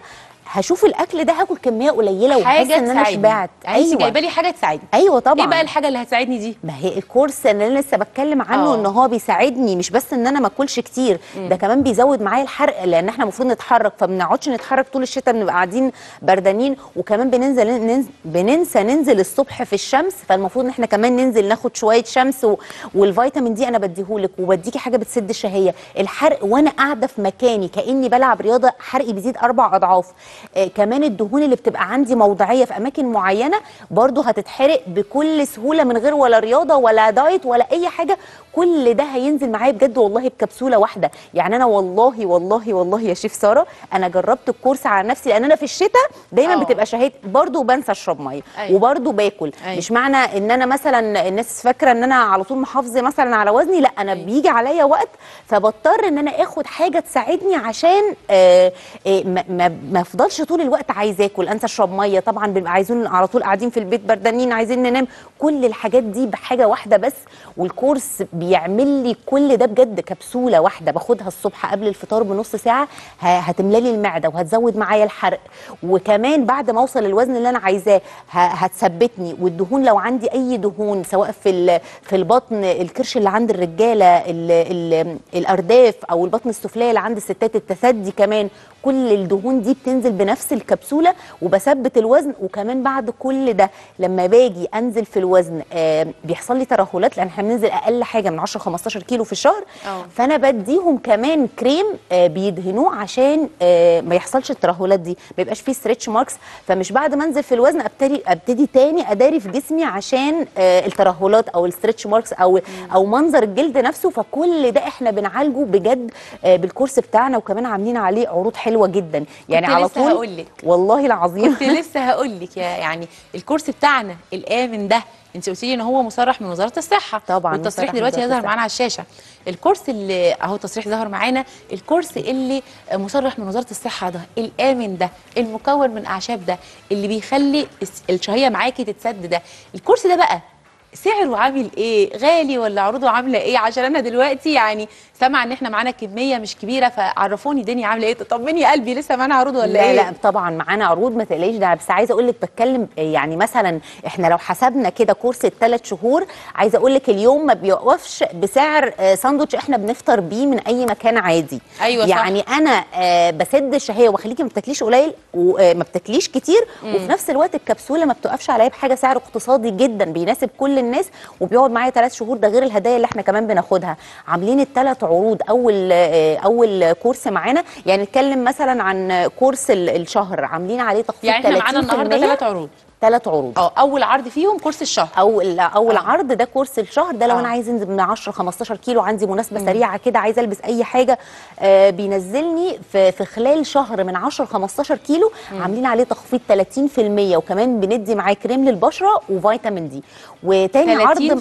هشوف الاكل ده هاكل كميه قليله وهحس حاجه ان انا تساعدني شبعت يعني انت جايبه لي حاجه تساعدني ايوه طبعا ايه بقى الحاجه اللي هتساعدني دي ما هي الكورس اللي انا لسه بتكلم عنه آه. ان هو بيساعدني مش بس ان انا ما اكلش كتير ده كمان بيزود معايا الحرق لان احنا المفروض نتحرك فما بنقعدش نتحرك طول الشتاء بنبقى قاعدين بردانين وكمان بننزل ننزل بننسى ننزل الصبح في الشمس فالمفروض ان احنا كمان ننزل ناخد شويه شمس و... والفيتامين دي انا بديهولك وبديكي حاجه بتسد الشهيه الحرق وانا قاعده في مكاني كاني بلعب رياضه حرقي بيزيد اربع اضعاف آه كمان الدهون اللي بتبقى عندي موضعيه في اماكن معينه برضو هتتحرق بكل سهوله من غير ولا رياضه ولا دايت ولا اي حاجه كل ده هينزل معايا بجد والله بكبسوله واحده يعني انا والله والله والله يا شيف ساره انا جربت الكورس على نفسي لان انا في الشتاء دايما آه. بتبقى شهيت برضو بنسى اشرب ميه أيوة. وبرضو باكل أيوة. مش معنى ان انا مثلا الناس فاكره ان انا على طول محافظه مثلا على وزني لا انا أيوة. بيجي عليا وقت فبضطر ان انا اخد حاجه تساعدني عشان آه آه ما- ما ما افضلش طول الوقت عايز اكل انسى اشرب ميه طبعا بنبقى عايزين على طول قاعدين في البيت بردانين عايزين ننام كل الحاجات دي بحاجه واحده بس والكورس بيعمل لي كل ده بجد كبسوله واحده باخدها الصبح قبل الفطار بنص ساعه ه- هتملى لي المعده وهتزود معايا الحرق وكمان بعد ما اوصل للوزن اللي انا عايزاه ه- هتثبتني والدهون لو عندي اي دهون سواء في ال- في البطن الكرش اللي عند الرجاله ال ال الارداف او البطن السفليه اللي عند الستات التثدي كمان كل الدهون دي بتنزل بنفس الكبسوله وبثبت الوزن وكمان بعد كل ده لما باجي انزل في الوزن آه بيحصل لي ترهلات لان احنا بننزل اقل حاجه من 10 15 كيلو في الشهر أه. فانا بديهم كمان كريم آه بيدهنوه عشان آه ما يحصلش الترهلات دي ما يبقاش فيه ستريتش ماركس فمش بعد ما انزل في الوزن ابتدي ابتدي تاني اداري في جسمي عشان آه الترهلات او الستريتش ماركس او او منظر الجلد نفسه فكل ده احنا بنعالجه بجد آه بالكورس بتاعنا وكمان عاملين عليه عروض حلوه جدا يعني كنت على لسه طول هقولك. والله العظيم كنت لسه هقول لك يا يعني الكورس بتاعنا الامن ده انت قلتي لي ان هو مصرح من وزاره الصحه طبعاً والتصريح مصرح من دلوقتي وزارة هيظهر الصحة. معانا على الشاشه الكورس اللي اهو تصريح ظهر معانا الكورس اللي مصرح من وزاره الصحه ده الامن ده المكون من اعشاب ده اللي بيخلي الس- الشهيه معاكي تتسد ده الكورس ده بقى سعره عامل ايه غالي ولا عروضه عامله ايه عشان انا دلوقتي يعني سامعه ان احنا معانا كميه مش كبيره فعرفوني الدنيا عامله ايه طمني يا قلبي لسه معانا عروض ولا لا ايه لا طبعا معانا عروض ما تقلقيش ده بس عايزه اقول لك بتكلم يعني مثلا احنا لو حسبنا كده كورس الثلاث شهور عايزه اقول لك اليوم ما بيوقفش بسعر آه، ساندوتش احنا بنفطر بيه من اي مكان عادي أيوة صح. يعني انا آه، بسد الشهيه وبخليكي ما بتاكليش قليل وما بتاكليش كتير وفي نفس الوقت الكبسوله ما بتوقفش عليا بحاجه سعر اقتصادي جدا بيناسب كل الناس وبيقعد معايا ثلاث شهور ده غير الهدايا اللي احنا كمان بناخدها عاملين الثلاث عروض اول آه، اول كورس معانا يعني نتكلم مثلا عن كورس ال- الشهر عاملين عليه تخفيض يعني احنا معانا النهارده ثلاث عروض ثلاث عروض اه اول عرض فيهم كورس الشهر اول اول آه. عرض ده كورس الشهر ده لو آه. انا عايز انزل من 10 15 كيلو عندي مناسبه سريعه كده عايزه البس اي حاجه آه بينزلني في في خلال شهر من 10 15 كيلو عاملين عليه تخفيض 30% وكمان بندي معاه كريم للبشره وفيتامين دي وتاني عرض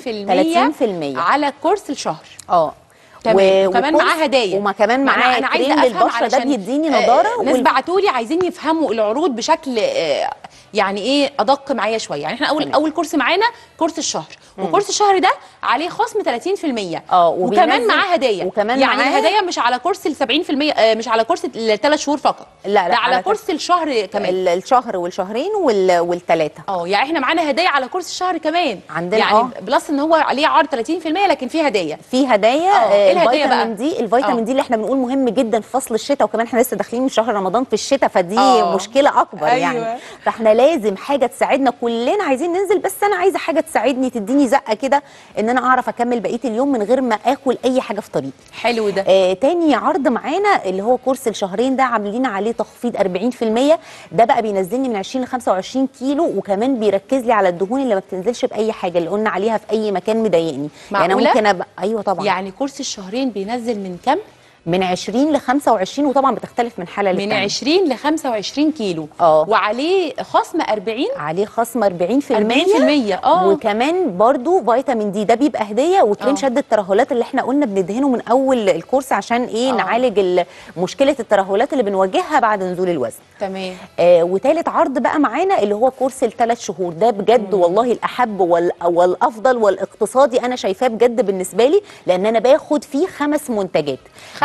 30% على كورس الشهر اه تمام وكمان وكورس- معاه هدايا وما كمان ما أنا- معاه انا عايزه كريم افهم للبشره ده علشان، بيديني آه، نضاره ناس وال- بعتوا لي عايزين يفهموا العروض بشكل آه، يعني ايه ادق معايا شويه يعني احنا اول تمام. اول كورس معانا كورس الشهر وكورس الشهر ده عليه خصم 30% اه، وكمان وبينزل- معاه هدايا وكمان يعني معاه- الهدايا مش على كورس ال 70% آه، مش على كورس الثلاث شهور فقط لا، لا، ده على على كورس الشهر كمان ال- الشهر والشهرين وال- والثلاثه اه يعني احنا معانا هدايا على كورس الشهر كمان عندنا يعني اه. بلس ان هو عليه عرض 30% لكن فيه هدايا في هدايا اه، ايه آه الهدايا بقى؟ الفيتامين دي الفيتامين اه. دي اللي احنا بنقول مهم جدا في فصل الشتاء وكمان احنا لسه داخلين من شهر رمضان في الشتاء فدي اه. مشكله اكبر ايوه. يعني فاحنا لازم حاجه تساعدنا كلنا عايزين ننزل بس انا عايزه حاجه تساعدني تديني زقه كده ان انا اعرف اكمل بقيه اليوم من غير ما اكل اي حاجه في طريقي حلو ده آه تاني عرض معانا اللي هو كورس الشهرين ده عاملين عليه تخفيض 40% ده بقى بينزلني من 20 ل 25 كيلو وكمان بيركز لي على الدهون اللي ما بتنزلش باي حاجه اللي قلنا عليها في اي مكان مضايقني يعني أنا معقولة؟ ممكن ابقى ايوه طبعا يعني كورس الشهرين بينزل من كام من 20 ل 25 وطبعا بتختلف من حاله من للتانية 20 ل 25 كيلو اه. وعليه خصم 40 عليه خصم 40% 40% اه وكمان برضو فيتامين دي ده بيبقى هديه وكريم اه. شد الترهلات اللي احنا قلنا بندهنه من اول الكورس عشان ايه اه. نعالج ال- مشكله الترهلات اللي بنواجهها بعد نزول الوزن تمام آه وتالت عرض بقى معانا اللي هو كورس الثلاث شهور ده بجد والله الاحب وال والافضل والاقتصادي انا شايفاه بجد بالنسبه لي لان انا باخد فيه خمس منتجات خمس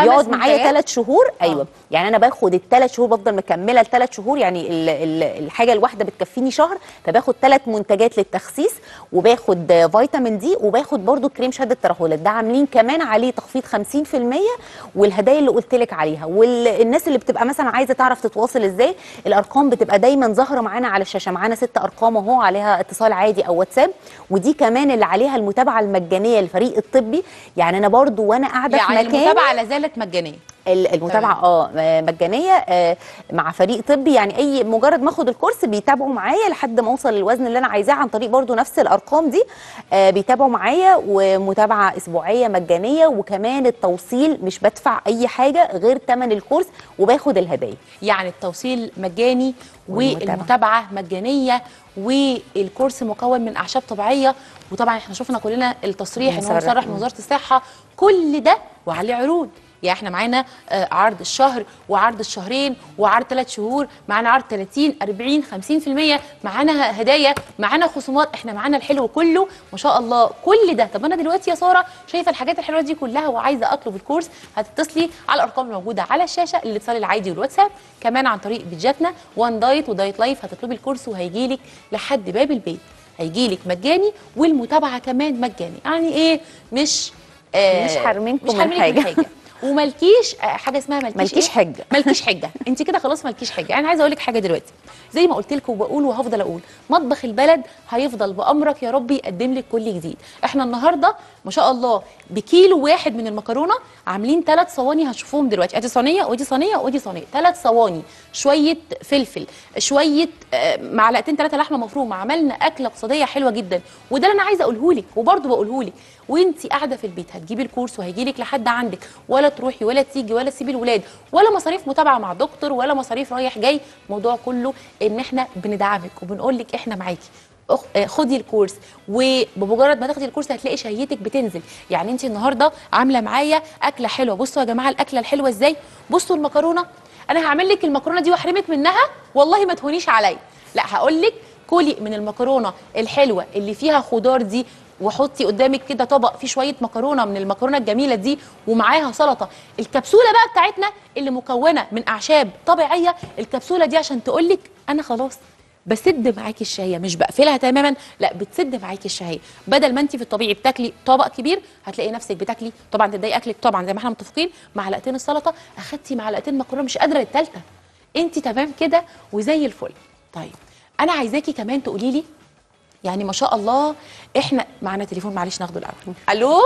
بيقعد معايا منتجات؟ ثلاث شهور ايوه يعني انا باخد الثلاث شهور بفضل مكمله الثلاث شهور يعني ال ال الحاجه الواحده بتكفيني شهر فباخد ثلاث منتجات للتخسيس وباخد آه، فيتامين دي وباخد برضو كريم شد الترهلات ده عاملين كمان عليه تخفيض 50% والهدايا اللي قلت لك عليها والناس اللي بتبقى مثلا عايزه تعرف تتواصل ازاي الارقام بتبقى دايما ظاهره معانا على الشاشه معانا ست ارقام اهو عليها اتصال عادي او واتساب ودي كمان اللي عليها المتابعه المجانيه للفريق الطبي يعني انا برضو وانا قاعده في يعني مكان المتابعه لا زالت مجانيه ال- المتابعه اه آه، مجانيه آه، مع فريق طبي يعني اي مجرد ما اخد الكورس بيتابعوا معايا لحد ما اوصل للوزن اللي انا عايزاه عن طريق برضو نفس الارقام دي آه، بيتابعوا معايا ومتابعه اسبوعيه مجانيه وكمان التوصيل مش بدفع اي حاجه غير ثمن الكورس وباخد الهدايا يعني التوصيل مجاني والمتابعة. والمتابعه مجانيه والكورس مكون من اعشاب طبيعيه وطبعا احنا شفنا كلنا التصريح ان هو مصرح. مصرح من وزاره الصحه كل ده وعليه عروض يعني احنا معانا آه، عرض الشهر وعرض الشهرين وعرض ثلاث شهور معانا عرض 30 40 50% معانا هدايا معانا خصومات احنا معانا الحلو كله ما شاء الله كل ده طب انا دلوقتي يا ساره شايفه الحاجات الحلوه دي كلها وعايزه اطلب الكورس هتتصلي على الارقام الموجوده على الشاشه الاتصال العادي والواتساب كمان عن طريق بيجاتنا وان دايت ودايت لايف هتطلبي الكورس وهيجي لك لحد باب البيت هيجي لك مجاني والمتابعه كمان مجاني يعني ايه مش مش حارمينكم مش من حارمينك حاجة. حاجه وملكيش آه، حاجه اسمها ملكيش ملكيش إيه؟ حجة. ملكيش حجه انت كده خلاص ملكيش حجه انا عايزه اقول لك حاجه دلوقتي زي ما قلت لكم وبقول وهفضل اقول مطبخ البلد هيفضل بامرك يا رب يقدم لك كل جديد احنا النهارده ما شاء الله بكيلو واحد من المكرونه عاملين ثلاث صواني هتشوفوهم دلوقتي ادي صينيه ودي صينيه ودي صينيه ثلاث صواني شويه فلفل شويه آه، معلقتين ثلاثه لحمه مفرومه عملنا اكله اقتصاديه حلوه جدا وده اللي انا عايزه اقوله لك وبرده بقوله لك وانت قاعده في البيت هتجيبي الكورس وهيجي لك لحد عندك ولا تروحي ولا تيجي ولا تسيبي الولاد ولا مصاريف متابعه مع دكتور ولا مصاريف رايح جاي الموضوع كله ان احنا بندعمك وبنقول لك احنا معاكي أخ- آه، خدي الكورس وبمجرد ما تاخدي الكورس هتلاقي شهيتك بتنزل يعني انت النهارده عامله معايا اكله حلوه بصوا يا جماعه الاكله الحلوه ازاي بصوا المكرونه انا هعمل لك المكرونه دي واحرمك منها والله ما تهونيش عليا لا هقول لك كلي من المكرونه الحلوه اللي فيها خضار دي وحطي قدامك كده طبق فيه شويه مكرونه من المكرونه الجميله دي ومعاها سلطه الكبسوله بقى بتاعتنا اللي مكونه من اعشاب طبيعيه الكبسوله دي عشان تقولك انا خلاص بسد معاكي الشهيه مش بقفلها تماما لا بتسد معاكي الشهيه بدل ما انت في الطبيعي بتاكلي طبق كبير هتلاقي نفسك بتاكلي طبعا تضايق اكلك طبعا زي ما احنا متفقين معلقتين السلطه اخدتي معلقتين مكرونه مش قادره الثالثه انت تمام كده وزي الفل طيب انا عايزاكي كمان تقولي لي يعني ما شاء الله احنا معانا تليفون معلش ناخده الاول الو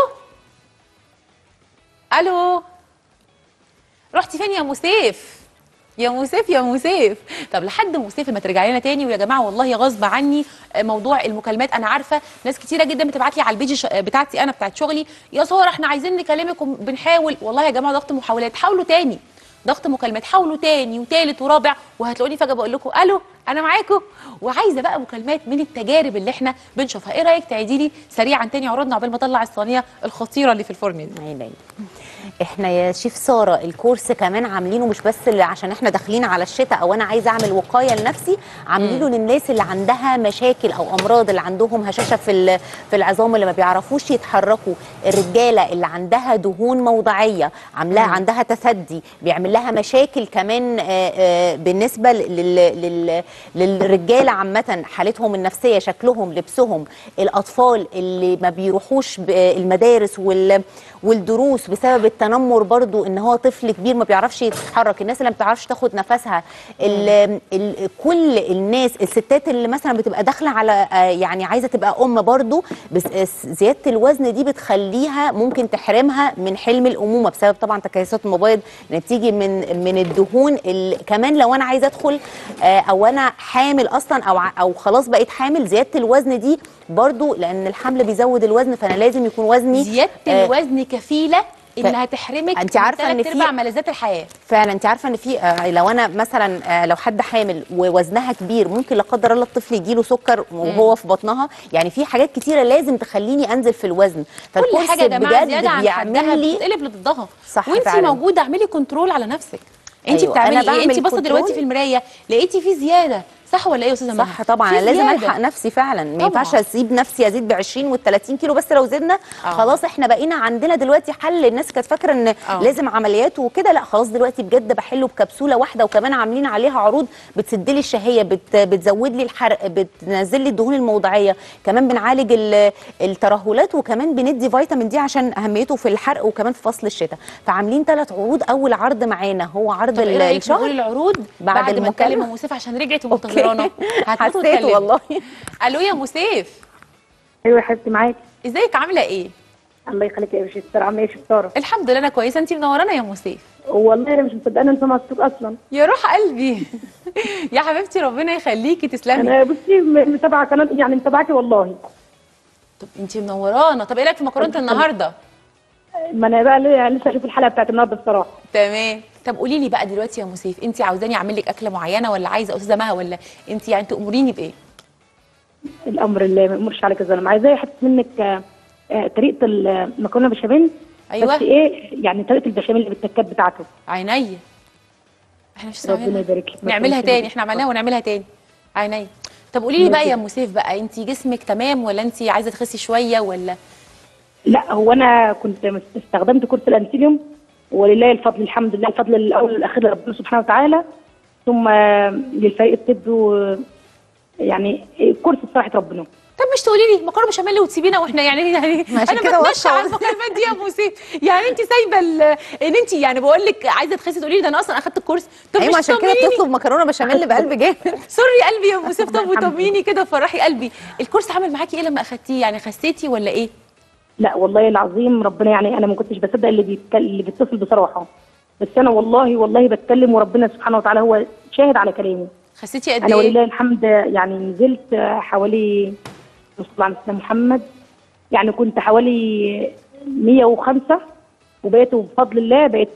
الو رحتي فين يا مسيف يا مسيف يا مسيف طب لحد مسيف ما ترجعي لنا تاني ويا جماعه والله غصب عني آه، موضوع المكالمات انا عارفه ناس كتيره جدا بتبعت لي على البيج ش- بتاعتي انا بتاعت شغلي يا ساره احنا عايزين نكلمك وبنحاول والله يا جماعه ضغط محاولات حاولوا تاني ضغط مكالمات حاولوا تاني وتالت ورابع وهتلاقوني فجاه بقول لكم الو انا معاكم وعايزه بقى مكالمات من التجارب اللي احنا بنشوفها ايه رايك تعيدي لي سريعا تاني عروضنا عقبال ما اطلع الصينيه الخطيره اللي في الفرن دي عينيا احنا يا شيف ساره الكورس كمان عاملينه مش بس اللي عشان احنا داخلين على الشتاء او انا عايزه اعمل وقايه لنفسي عاملينه للناس اللي عندها مشاكل او امراض اللي عندهم هشاشه في ال- في العظام اللي ما بيعرفوش يتحركوا الرجاله اللي عندها دهون موضعيه عاملاها عندها تثدي بيعمل لها مشاكل كمان آه، آه، بالنسبه لل- لل- للرجاله عامه حالتهم النفسيه شكلهم لبسهم الاطفال اللي ما بيروحوش ب- المدارس وال والدروس بسبب التنمر برضو ان هو طفل كبير ما بيعرفش يتحرك الناس اللي ما بتعرفش تاخد نفسها ال ال كل الناس الستات اللي مثلا بتبقى داخله على آه، يعني عايزه تبقى ام برضو بس آه، زياده الوزن دي بتخليها ممكن تحرمها من حلم الامومه بسبب طبعا تكيسات المبيض اللي بتيجي من من الدهون اللي كمان لو انا عايزه ادخل آه، او انا حامل اصلا او ع- او خلاص بقيت حامل زياده الوزن دي برضو لان الحمل بيزود الوزن فانا لازم يكون وزني زياده آه، الوزن كفيله انها تحرمك أنت عارفة من إن تلات في- ارباع ملذات الحياه فعلا انت عارفه ان في آه، لو انا مثلا آه، لو حد حامل ووزنها كبير ممكن لا قدر الله الطفل يجيله سكر وهو في بطنها يعني في حاجات كتيره لازم تخليني انزل في الوزن كل فالكورس حاجه يا جماعه بجد زياده عن حدها بيعمل لي بتتقلب لضدها صح وانت فعلا. موجوده اعملي كنترول على نفسك انت أيوة، بتعملي أنا ايه انت بعمل باصه دلوقتي كنترول. في المرايه لقيتي في زياده صح ولا ايه يا استاذه مها صح طبعا في انا لازم زيادة. الحق نفسي فعلا ما طبعاً. ينفعش اسيب نفسي ازيد ب 20 وال 30 كيلو بس لو زدنا آه. خلاص احنا بقينا عندنا دلوقتي حل الناس كانت فاكره ان آه. لازم عمليات وكده لا خلاص دلوقتي بجد بحله بكبسوله واحده وكمان عاملين عليها عروض بتسد لي الشهيه بت بتزود لي الحرق بتنزل لي الدهون الموضعيه كمان بنعالج ال- الترهلات وكمان بندي فيتامين دي عشان اهميته في الحرق وكمان في فصل الشتاء فعاملين ثلاث عروض اول عرض معانا هو عرض طب ايه ال- رايك نقول الشهر العروض بعد بعد, ما المكالمة؟ نكلم ام سيف عشان رجعت ومنتظرانا هتموت حسيت وتكلم. والله الو يا ام سيف ايوه يا حبيبتي معاكي ازيك عامله ايه الله يخليك يا باشا عامله ايه يا ستاره الحمد لله انا كويسه انت منورانا يا ام سيف والله انا مش مصدقه ان سامعه الصوت اصلا يا روح قلبي يا حبيبتي ربنا يخليكي تسلمي انا بصي م- متابعه قناه يعني متابعاكي والله طب انت منورانا طب ايه رايك في مكرونه النهارده ما انا بقى ل- لسه اشوف الحلقه بتاعت النهارده بصراحه تمام طب قولي لي بقى دلوقتي يا ام سيف انت عاوزاني اعمل لك اكله معينه ولا عايزه استاذه مها ولا انت يعني تامريني بايه الامر اللي ما يمرش عليك الظلم عايزاه احس منك آه، آه، طريقه المكرونه بشاميل ايوه بس ايه يعني طريقه البشاميل اللي بالتكات بتاعته عينيا احنا مش ربنا سامعينها يبارك لك نعملها ربنا تاني احنا عملناها ونعملها تاني عينيا طب قولي لي بقى يا ام سيف بقى انت جسمك تمام ولا انت عايزه تخسي شويه ولا لا هو انا كنت مس- استخدمت كورس الانسيليوم ولله الفضل الحمد لله الفضل الاول والاخير لربنا سبحانه وتعالى ثم آه، للفريق الطبي و- يعني كورس بصراحه ربنا طب مش تقولي لي مكرونه بشاميل وتسيبينا واحنا يعني يعني ما عشان انا كده بتمشى واثقة. على المكالمات دي يا ابو سيف يعني انت سايبه ال- ان انت يعني بقول لك عايزه تخسي تقولي لي ده انا اصلا اخدت الكورس طب ايوه مش عشان كده طمنيني بتطلب مكرونه بشاميل بقلب جامد سوري قلبي يا ابو سيف طب الحمد لله. وطمنيني كده فرحي قلبي الكورس عمل معاكي ايه لما اخدتيه يعني خسيتي ولا ايه لا والله العظيم ربنا يعني انا ما كنتش بصدق اللي بيتكلم اللي بيتصل بصراحه بس انا والله والله بتكلم وربنا سبحانه وتعالى هو شاهد على كلامي خسيتي قد انا ايه ولله الحمد يعني نزلت حوالي صلى الله عليه وسلم محمد يعني كنت حوالي 105 وبقيت بفضل الله بقيت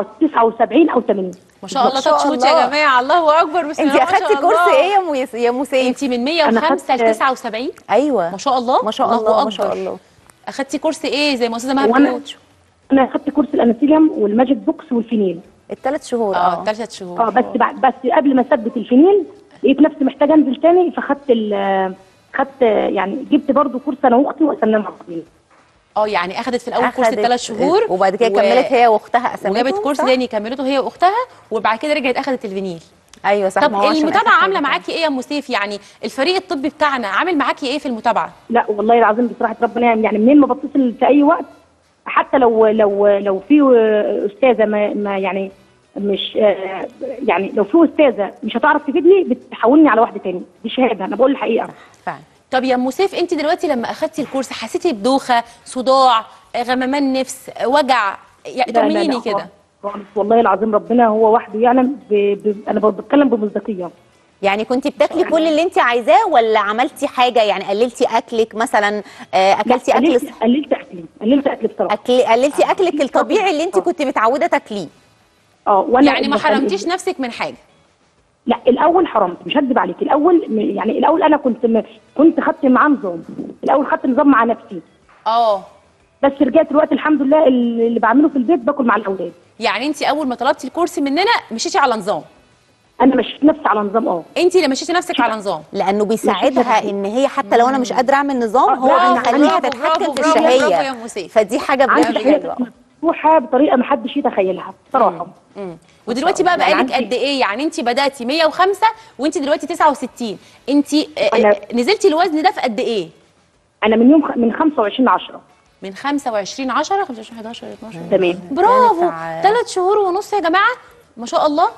79 او 80 ما شاء الله ما شاء تاتش ووت يا الله. جماعه الله اكبر بسم انت الله ما شاء اخدتي كورس الله. ايه يا ام يس- يا ام سيف انت من 105 ل أخدت- 79 ايوه ما شاء الله ما شاء الله ما شاء الله اخدتي كورس ايه زي ما استاذه مها وأنا- بتقول انا اخدت كورس الانسيليوم والماجيك بوكس والفينيل الثلاث شهور اه اه ثلاث شهور اه بس بعد بس قبل ما اثبت الفينيل لقيت نفسي محتاجه انزل تاني فخدت ال خدت يعني جبت برضو كورس انا واختي وقسمناه مع بعضين اه يعني اخدت في الاول كورس أخدت- ثلاث شهور وبعد كده و- كملت هي واختها اساميهم وجابت كورس صح؟ تاني كملته هي واختها وبعد كده رجعت اخدت الفينيل ايوه صح طب ما هو عشان المتابعه أخدت عامله البتاع. معاكي ايه يا ام سيف يعني الفريق الطبي بتاعنا عامل معاكي ايه في المتابعه لا والله العظيم بصراحه ربنا يعني منين ما بتصل في اي وقت حتى لو لو لو في استاذه ما, ما يعني مش آه، يعني لو في استاذه مش هتعرف تفيدني بتحولني على واحده تاني دي شهاده انا بقول الحقيقه فعلا طب يا ام سيف انت دلوقتي لما اخدتي الكورس حسيتي بدوخه صداع غممان نفس وجع يعني لا، لا، لا، طمنيني كده خالص، خالص. والله العظيم ربنا هو وحده يعلم ب... ب... انا بتكلم بمصداقيه يعني كنت بتاكلي كل اللي انت عايزاه ولا عملتي حاجه يعني قللتي اكلك مثلا آه، اكلتي لا، اكل قللت قللت اكلي قللت اكلي بصراحه أكل قللتي اكلك الطبيعي اللي انت كنت متعوده تاكليه اه وانا يعني ما بخلي- حرمتيش نفسك من حاجه لا الاول حرمت مش هكذب عليك الاول م- يعني الاول انا كنت م... كنت خدت معاه نظام الاول خدت نظام مع نفسي اه بس رجعت دلوقتي الحمد لله اللي اللي بعمله في البيت باكل مع الاولاد يعني انت اول ما طلبتي الكورس مننا مشيتي على نظام انا مشيت نفسي على نظام اه انت اللي مشيتي نفسك على نظام لانه بيساعدها ان هي حتى لو انا مش قادره اعمل نظام هو برافو، بيخليها برافو، تتحكم برافو، في برافو، برافو يا الشهيه أم سيف. فدي حاجه عندي بجد حاجات حلوه مفتوحه بطريقه ما حدش يتخيلها بصراحه مم. ودلوقتي بقى الله. بقالك يعني قد ايه يعني انت بداتي 105 وانت دلوقتي 69 انت آه، أنا- نزلتي الوزن ده في قد ايه انا من يوم خ... من 25 10 من 25 10 25 11 12 تمام برافو ينفع- ثلاث شهور ونص يا جماعه ما شاء الله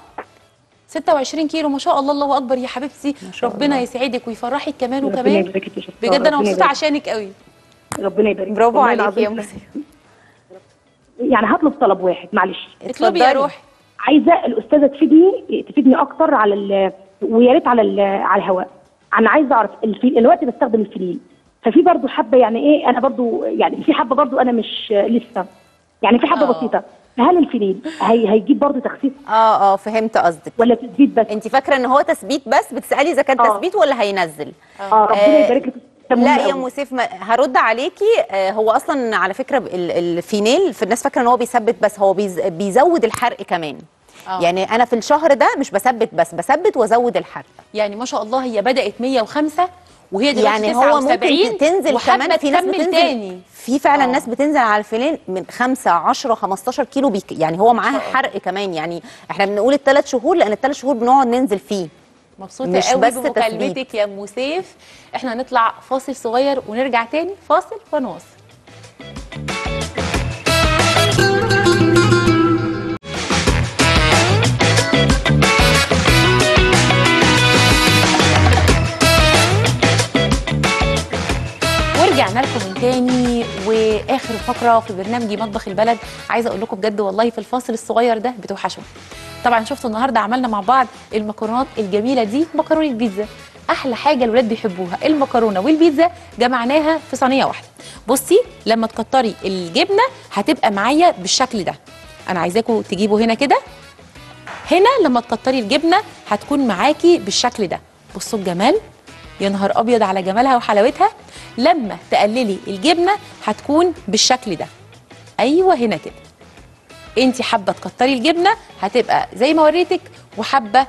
26 كيلو ما شاء الله الله اكبر يا حبيبتي ربنا يسعدك ويفرحك كمان ربنا وكمان يبارك لك يا شيخ بجد انا ربنا مبسوطه يبارك. عشانك قوي ربنا يبارك برافو والله عليكي يا العظيم. ام سيف يعني هطلب طلب واحد معلش اطلبي يا اتفضلي. روحي عايزه الاستاذه تفيدني تفيدني اكتر على ال... ويا ريت على ال... على الهواء انا عايزه اعرف الفي... الوقت بستخدم الفينيل ففي برضو حبه يعني ايه انا برضو يعني في حبه برضو انا مش لسه يعني في حبه آه. بسيطه هل الفينيل هي... هيجيب برضو تخسيس اه اه فهمت قصدك ولا تثبيت بس انت فاكره ان هو تثبيت بس بتسالي اذا كان آه. تثبيت ولا هينزل اه ربنا آه، يبارك لك لا مهم يا أوي. ام سيف ما- هرد عليكي آه، هو اصلا على فكره ال- الفينيل في الناس فاكره ان هو بيثبت بس هو بيز- بيزود الحرق كمان آه. يعني انا في الشهر ده مش بثبت بس بثبت وازود الحرق يعني ما شاء الله هي بدات 105 وهي دلوقتي يعني هو 79 ممكن تنزل وحابة كمان في ناس تكمل بتنزل تاني في فعلا آه. ناس بتنزل على الفيلين من 5 10 15 كيلو بيك يعني هو معاها حرق كمان يعني احنا بنقول الثلاث شهور لان الثلاث شهور بنقعد ننزل فيه مبسوطه مش قوي بس بمكالمتك تثبيت. يا ام سيف احنا هنطلع فاصل صغير ونرجع تاني فاصل ونواصل ورجعنا لكم من تاني واخر فقره في برنامجي مطبخ البلد عايزه اقول لكم بجد والله في الفاصل الصغير ده بتوحشوا طبعا شفتوا النهارده عملنا مع بعض المكرونات الجميله دي مكرونه بيتزا احلى حاجه الولاد بيحبوها المكرونه والبيتزا جمعناها في صينيه واحده بصي لما تكتري الجبنه هتبقى معايا بالشكل ده انا عايزاكم تجيبوا هنا كده هنا لما تكتري الجبنه هتكون معاكي بالشكل ده بصوا الجمال يا نهار ابيض على جمالها وحلاوتها لما تقللي الجبنه هتكون بالشكل ده ايوه هنا كده انت حابه تكتري الجبنه هتبقى زي ما وريتك وحابه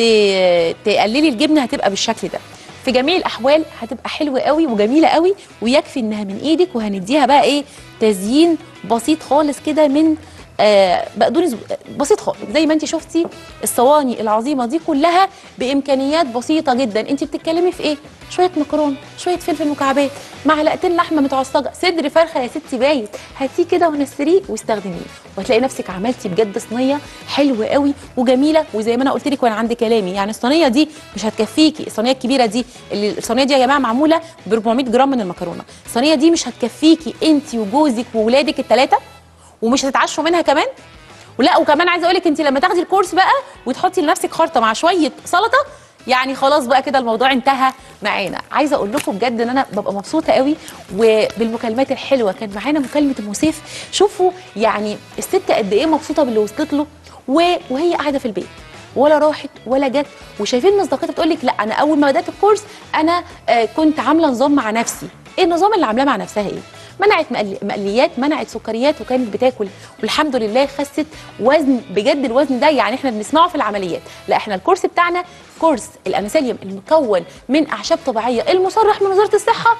ت- تقللي الجبنه هتبقى بالشكل ده في جميع الاحوال هتبقى حلوه قوي وجميله قوي ويكفي انها من ايدك وهنديها بقى ايه تزيين بسيط خالص كده من آه بقدونس بسيط خالص زي ما انت شفتي الصواني العظيمه دي كلها بامكانيات بسيطه جدا انت بتتكلمي في ايه شويه مكرونه شويه فلفل مكعبات معلقتين لحمه متعصجه صدر فرخه يا ستي بايت هاتيه كده ونسريه واستخدميه وهتلاقي نفسك عملتي بجد صينيه حلوه قوي وجميله وزي ما انا قلت لك وانا عندي كلامي يعني الصينيه دي مش هتكفيكي الصينيه الكبيره دي اللي الصينيه دي يا جماعه معموله ب 400 جرام من المكرونه الصينيه دي مش هتكفيكي انت وجوزك وولادك الثلاثه ومش هتتعشوا منها كمان ولا وكمان عايزه اقول لك انت لما تاخدي الكورس بقى وتحطي لنفسك خرطه مع شويه سلطه يعني خلاص بقى كده الموضوع انتهى معانا عايزه اقول لكم بجد ان انا ببقى مبسوطه قوي وبالمكالمات الحلوه كان معانا مكالمه ام سيف شوفوا يعني الست قد ايه مبسوطه باللي وصلت له و- وهي قاعده في البيت ولا راحت ولا جت وشايفين مصداقيتها بتقول لك لا انا اول ما بدات الكورس انا آه كنت عامله نظام مع نفسي ايه النظام اللي عاملاه مع نفسها ايه منعت مقل- مقليات منعت سكريات وكانت بتاكل والحمد لله خست وزن بجد الوزن ده يعني احنا بنسمعه في العمليات لا احنا الكورس بتاعنا كورس الانسوليوم المكون من اعشاب طبيعيه المصرح من وزاره الصحه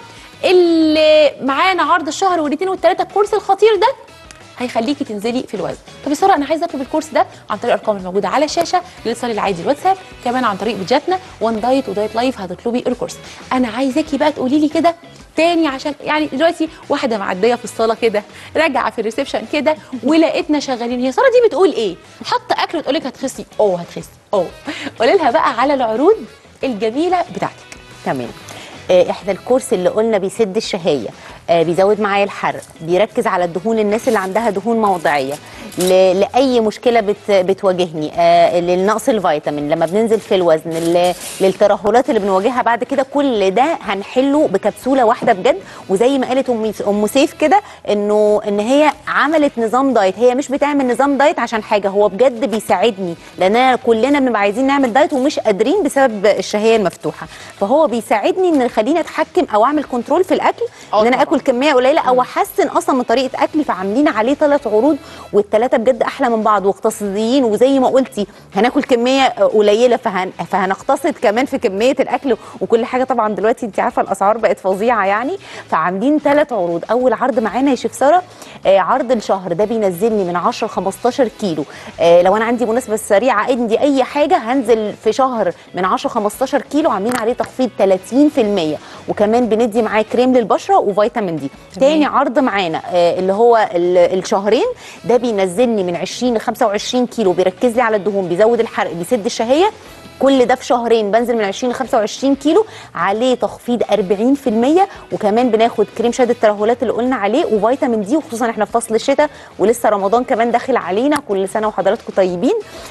اللي معانا عرض الشهر والاثنين والثلاثه الكورس الخطير ده هيخليكي تنزلي في الوزن طب يا ساره انا عايزه اطلب الكورس ده عن طريق الارقام الموجوده على الشاشه للاتصال العادي الواتساب كمان عن طريق بيجاتنا وان دايت ودايت لايف هتطلبي الكورس انا عايزاكي بقى تقولي لي كده تاني عشان يعني دلوقتي واحده معديه في الصاله كده راجعه في الريسبشن كده ولقيتنا شغالين هي ساره دي بتقول ايه حاطه اكل وتقول لك هتخسي اوه هتخسي اوه قولي لها بقى على العروض الجميله بتاعتك تمام آه، احنا الكورس اللي قلنا بيسد الشهيه آه، بيزود معايا الحرق بيركز على الدهون الناس اللي عندها دهون موضعيه ل- لاي مشكله بت بتواجهني آه، للنقص الفيتامين لما بننزل في الوزن ل- للترهلات اللي بنواجهها بعد كده كل ده هنحله بكبسوله واحده بجد وزي ما قالت ام ام سيف كده انه ان هي عملت نظام دايت هي مش بتعمل نظام دايت عشان حاجه هو بجد بيساعدني لان كلنا بنبقى عايزين نعمل دايت ومش قادرين بسبب الشهيه المفتوحه فهو بيساعدني ان يخليني اتحكم او اعمل كنترول في الاكل آه ان انا طبعاً. اكل كميه قليله او احسن اصلا من طريقه اكلي فعاملين عليه ثلاث عروض والثلاثه بجد احلى من بعض واقتصاديين وزي ما قلتي هناكل كميه قليله فهن فهنقتصد كمان في كميه الاكل وكل حاجه طبعا دلوقتي انت عارفه الاسعار بقت فظيعه يعني فعاملين ثلاث عروض اول عرض معانا يا شيف ساره آه عرض الشهر ده بينزلني من 10 ل 15 كيلو آه لو انا عندي مناسبه سريعه عندي اي حاجه هنزل في شهر من 10 15 كيلو عاملين عليه تخفيض 30% وكمان بندي معاه كريم للبشره وفيتامين دي تاني عرض معانا آه اللي هو ال- الشهرين ده بينزلني من 20 ل 25 كيلو بيركز لي على الدهون بيزود الحرق بيسد الشهيه كل ده في شهرين بنزل من 20 ل 25 كيلو عليه تخفيض 40% وكمان بناخد كريم شد الترهلات اللي قلنا عليه وفيتامين دي وخصوصا احنا في فصل الشتاء ولسه رمضان كمان داخل علينا كل سنه وحضراتكم طيبين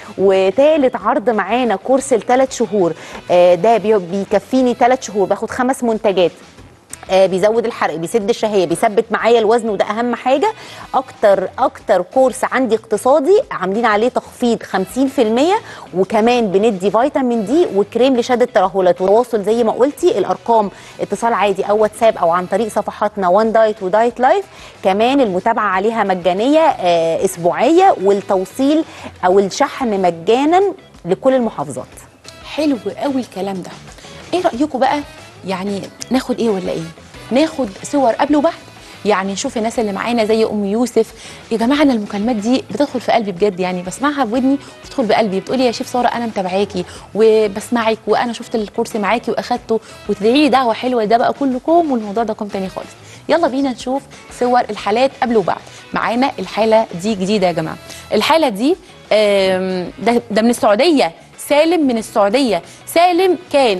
وتالت عرض معانا كورس الثلاث شهور آه، ده بي- بيكفيني ثلاث شهور باخد خمس منتجات آه بيزود الحرق بيسد الشهيه بيثبت معايا الوزن وده اهم حاجه اكتر اكتر كورس عندي اقتصادي عاملين عليه تخفيض 50% وكمان بندي فيتامين دي وكريم لشد الترهلات وتواصل زي ما قلتي الارقام اتصال عادي او واتساب او عن طريق صفحاتنا وان دايت ودايت لايف كمان المتابعه عليها مجانيه آه اسبوعيه والتوصيل او الشحن مجانا لكل المحافظات حلو قوي الكلام ده ايه رايكم بقى يعني ناخد ايه ولا ايه ناخد صور قبل وبعد يعني نشوف الناس اللي معانا زي ام يوسف يا جماعه انا المكالمات دي بتدخل في قلبي بجد يعني بسمعها بودني وتدخل بقلبي بتقولي يا شيف ساره انا متابعاكي وبسمعك وانا شفت الكورس معاكي واخدته وتدعي لي دعوه حلوه ده بقى كلكم والموضوع ده كوم تاني خالص يلا بينا نشوف صور الحالات قبل وبعد معانا الحاله دي جديده يا جماعه الحاله دي آم، ده, ده من السعوديه سالم من السعودية سالم كان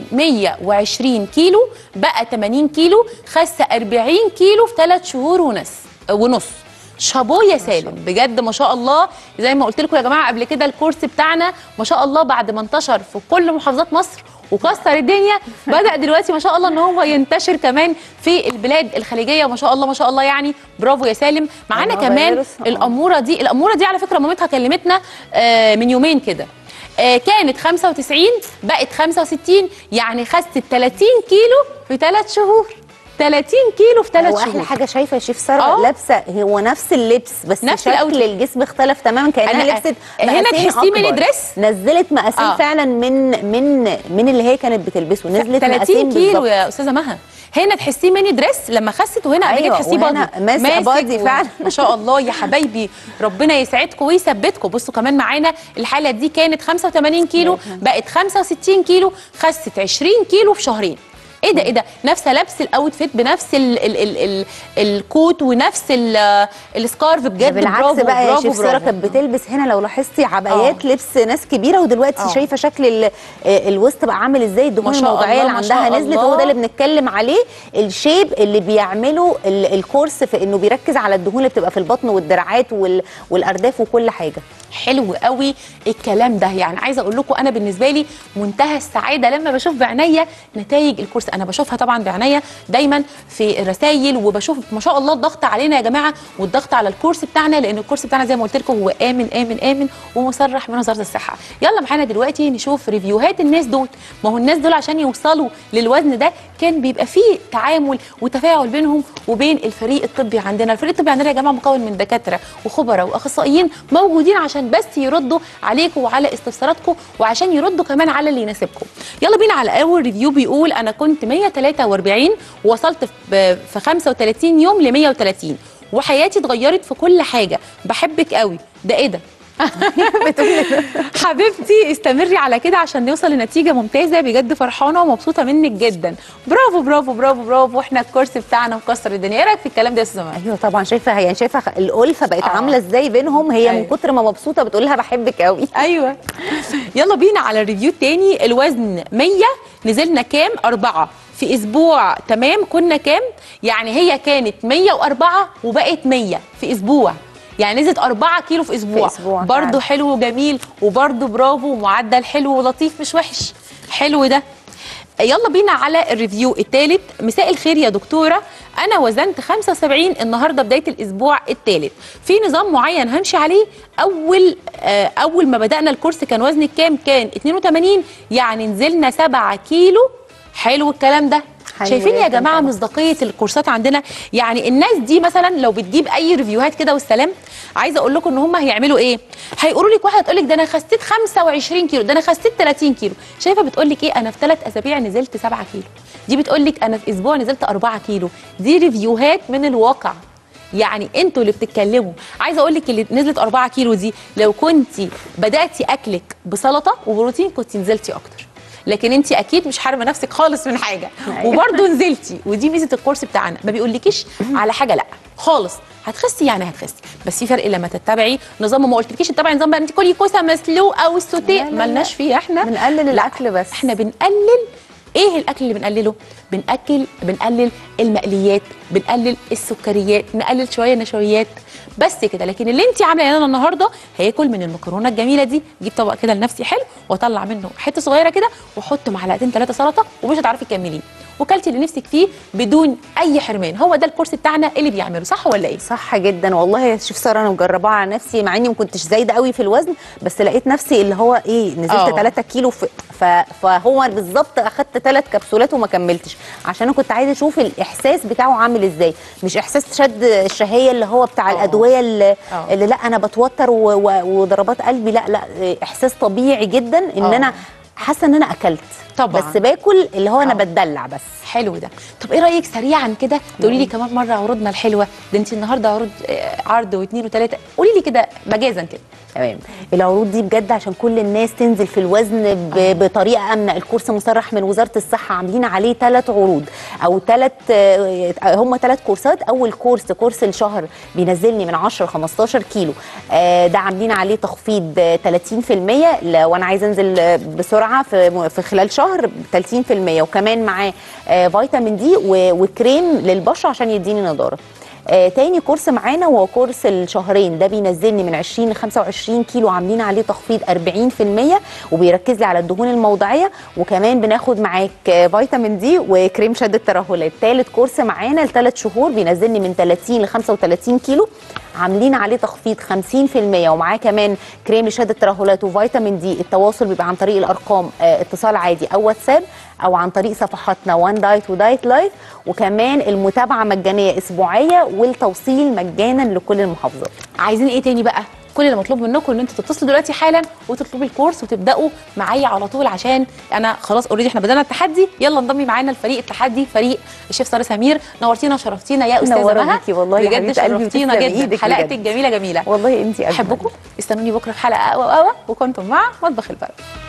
120 كيلو بقى 80 كيلو خس 40 كيلو في 3 شهور ونص ونص شابو يا سالم بجد ما شاء الله زي ما قلت لكم يا جماعه قبل كده الكورس بتاعنا ما شاء الله بعد ما انتشر في كل محافظات مصر وكسر الدنيا بدا دلوقتي ما شاء الله ان هو ينتشر كمان في البلاد الخليجيه ما شاء الله ما شاء الله يعني برافو يا سالم معانا الله كمان يبارك. آه. الاموره دي الاموره دي على فكره مامتها كلمتنا آه، من يومين كده آه، كانت 95 بقت 65 يعني خست 30 كيلو في 3 شهور 30 كيلو في 3 هو احلى شهور حاجه شايفه يا شيف ساره آه. لابسه هو نفس اللبس بس نفس شكل الأوتفيت. الجسم اختلف تماما كانها أنا- لبست هنا مقاسين تحسيه ميني أكبر. دريس؟ نزلت مقاسين آه. آه. فعلا من من من اللي هي كانت بتلبسه نزلت 30 مقاسين كيلو بالظبط. يا استاذه مها هنا تحسيه ميني دريس لما خست وهنا قبل كده أيوة، تحسيه وهنا بادي ماسك بادي و- فعلا. ما شاء الله يا حبايبي ربنا يسعدكم ويثبتكم بصوا كمان معانا الحاله دي كانت 85 كيلو بقت 65 كيلو خست 20 كيلو في شهرين ايه ده ايه ده نفس لبس الاوتفيت بنفس ال ال ال ال الكوت ونفس ال- السكارف ده بجد بالعكس برافو بقى يا برافو شيف ساره برافو كانت بتلبس هنا لو لاحظتي عبايات لبس ناس كبيره ودلوقتي آه. شايفه شكل ال- آه، الوسط بقى عامل ازاي الدهون ما شاء الموضعيه الله، اللي ما شاء عندها نزلت الله. هو ده اللي بنتكلم عليه الشيب اللي بيعمله ال- الكورس في انه بيركز على الدهون اللي بتبقى في البطن والدراعات وال- والارداف وكل حاجه حلو قوي الكلام ده يعني عايزه اقول لكم انا بالنسبه لي منتهى السعاده لما بشوف بعينيا نتائج الكورس انا بشوفها طبعا بعينيا دايما في الرسائل وبشوف ما شاء الله الضغط علينا يا جماعه والضغط على الكورس بتاعنا لان الكورس بتاعنا زي ما قلت لكم هو امن امن امن ومصرح من وزاره الصحه يلا معانا دلوقتي نشوف ريفيوهات الناس دول ما هو الناس دول عشان يوصلوا للوزن ده كان بيبقى فيه تعامل وتفاعل بينهم وبين الفريق الطبي عندنا الفريق الطبي عندنا يا جماعه مكون من دكاتره وخبراء واخصائيين موجودين عشان بس يردوا عليكم وعلى استفساراتكم وعشان يردوا كمان على اللي يناسبكم يلا بينا على اول ريفيو بيقول انا كنت 143 ووصلت في في 35 يوم ل 130 وحياتي اتغيرت في كل حاجه بحبك قوي ده ايه ده حبيبتي استمري على كده عشان نوصل لنتيجه ممتازه بجد فرحانه ومبسوطه منك جدا برافو برافو برافو برافو احنا الكورس بتاعنا مكسر الدنيا ايه رايك في الكلام ده يا استاذه مها؟ ايوه طبعا شايفه يعني شايفه خ- الالفه بقت آه. عامله ازاي بينهم هي من أيوة. كتر ما مبسوطه بتقول لها بحبك قوي ايوه يلا بينا على الريفيو التاني الوزن 100 نزلنا كام أربعة في اسبوع تمام كنا كام يعني هي كانت 104 وبقت 100 في اسبوع يعني نزلت 4 كيلو في اسبوع, في أسبوع برضو فعلا. حلو وجميل وبرضو برافو ومعدل حلو ولطيف مش وحش حلو ده يلا بينا على الريفيو الثالث مساء الخير يا دكتوره انا وزنت 75 النهارده بدايه الاسبوع الثالث في نظام معين همشي عليه اول آه اول ما بدانا الكورس كان وزنك كام كان 82 يعني نزلنا 7 كيلو حلو الكلام ده حلو شايفين يا جداً جماعه طبعاً. مصداقيه الكورسات عندنا يعني الناس دي مثلا لو بتجيب اي ريفيوهات كده والسلام عايزه اقول لكم ان هم هيعملوا ايه هيقولوا لك واحده تقول لك ده انا خسيت 25 كيلو ده انا خسيت 30 كيلو شايفه بتقول لك ايه انا في ثلاث اسابيع نزلت 7 كيلو دي بتقول لك انا في اسبوع نزلت 4 كيلو دي ريفيوهات من الواقع يعني انتوا اللي بتتكلموا عايزه اقول لك اللي نزلت 4 كيلو دي لو كنت بداتي اكلك بسلطه وبروتين كنت نزلتي اكتر لكن انت اكيد مش حارمه نفسك خالص من حاجه أيوة. وبرده نزلتي ودي ميزه الكورس بتاعنا ما بيقولكيش على حاجه لا خالص هتخسي يعني هتخسي بس في فرق لما تتبعي نظام ما قلتلكيش اتبعي نظام بقى انت كلي كوسه مسلوق او السوتيه لا، لا، مالناش فيه احنا بنقلل لا، الأكل بس. احنا بنقلل ايه الاكل اللي بنقلله بناكل بنقلل المقليات بنقلل السكريات نقلل شويه النشويات بس كده لكن اللي انت عامله انا النهارده هاكل من المكرونه الجميله دي جيب طبق كده لنفسي حلو واطلع منه حته صغيره كده واحط معلقتين ثلاثه سلطه ومش هتعرفي تكمليه وكلتي اللي نفسك فيه بدون اي حرمان هو ده الكورس بتاعنا اللي بيعمله صح ولا ايه صح جدا والله يا شيف ساره انا مجرباها على نفسي مع اني ما كنتش زايده قوي في الوزن بس لقيت نفسي اللي هو ايه نزلت آه. 3 كيلو في ف... فهو بالظبط اخدت ثلاث كبسولات وما كملتش عشان انا كنت عايزه اشوف الاحساس بتاعه عامل ازاي مش احساس شد الشهيه اللي هو بتاع آه. الادويه اللي, آه. اللي لا انا بتوتر و... و... وضربات قلبي لا لا احساس طبيعي جدا ان آه. انا حاسه ان انا اكلت طبعاً. بس باكل اللي هو انا آه. بتدلع بس حلو ده طب ايه رايك سريعا كده تقولي لي كمان مره عروضنا الحلوه ده انت النهارده عروض آه، عرض واثنين وثلاثه قولي لي كده مجازا كده تمام العروض دي بجد عشان كل الناس تنزل في الوزن ب- بطريقه امنه الكورس مصرح من وزاره الصحه عاملين عليه ثلاث عروض او ثلاث هم ثلاث كورسات اول كورس كورس الشهر بينزلني من 10 ل 15 كيلو آه، ده عاملين عليه تخفيض آه، 30% لو انا عايزه انزل آه، بسرعه في في خلال شهر 30% وكمان معاه آه، فيتامين دي و- وكريم للبشره عشان يديني نضاره آه تاني كورس معانا هو كورس الشهرين ده بينزلني من 20 ل 25 كيلو عاملين عليه تخفيض 40% وبيركز لي على الدهون الموضعيه وكمان بناخد معاك آه فيتامين دي وكريم شد الترهلات تالت كورس معانا لثلاث شهور بينزلني من 30 ل 35 كيلو عاملين عليه تخفيض 50% ومعاه كمان كريم لشد الترهلات وفيتامين دي التواصل بيبقى عن طريق الارقام آه اتصال عادي او واتساب او عن طريق صفحاتنا وان دايت ودايت لايف وكمان المتابعه مجانيه اسبوعيه والتوصيل مجانا لكل المحافظات عايزين ايه تاني بقى كل اللي مطلوب منكم ان انتوا تتصلوا دلوقتي حالا وتطلبوا الكورس وتبداوا معايا على طول عشان انا خلاص اوريدي احنا بدانا التحدي يلا انضمي معانا لفريق التحدي فريق الشيف ساره سمير نورتينا وشرفتينا يا استاذه منورة مها بيكي والله يا بجد حبيبة قلبي شرفتينا وتسلم جدا إيدك حلقتك بجد. جميله جميله والله انت احبكم استنوني بكره في حلقه قوي قوي وكنتم مع مطبخ البلد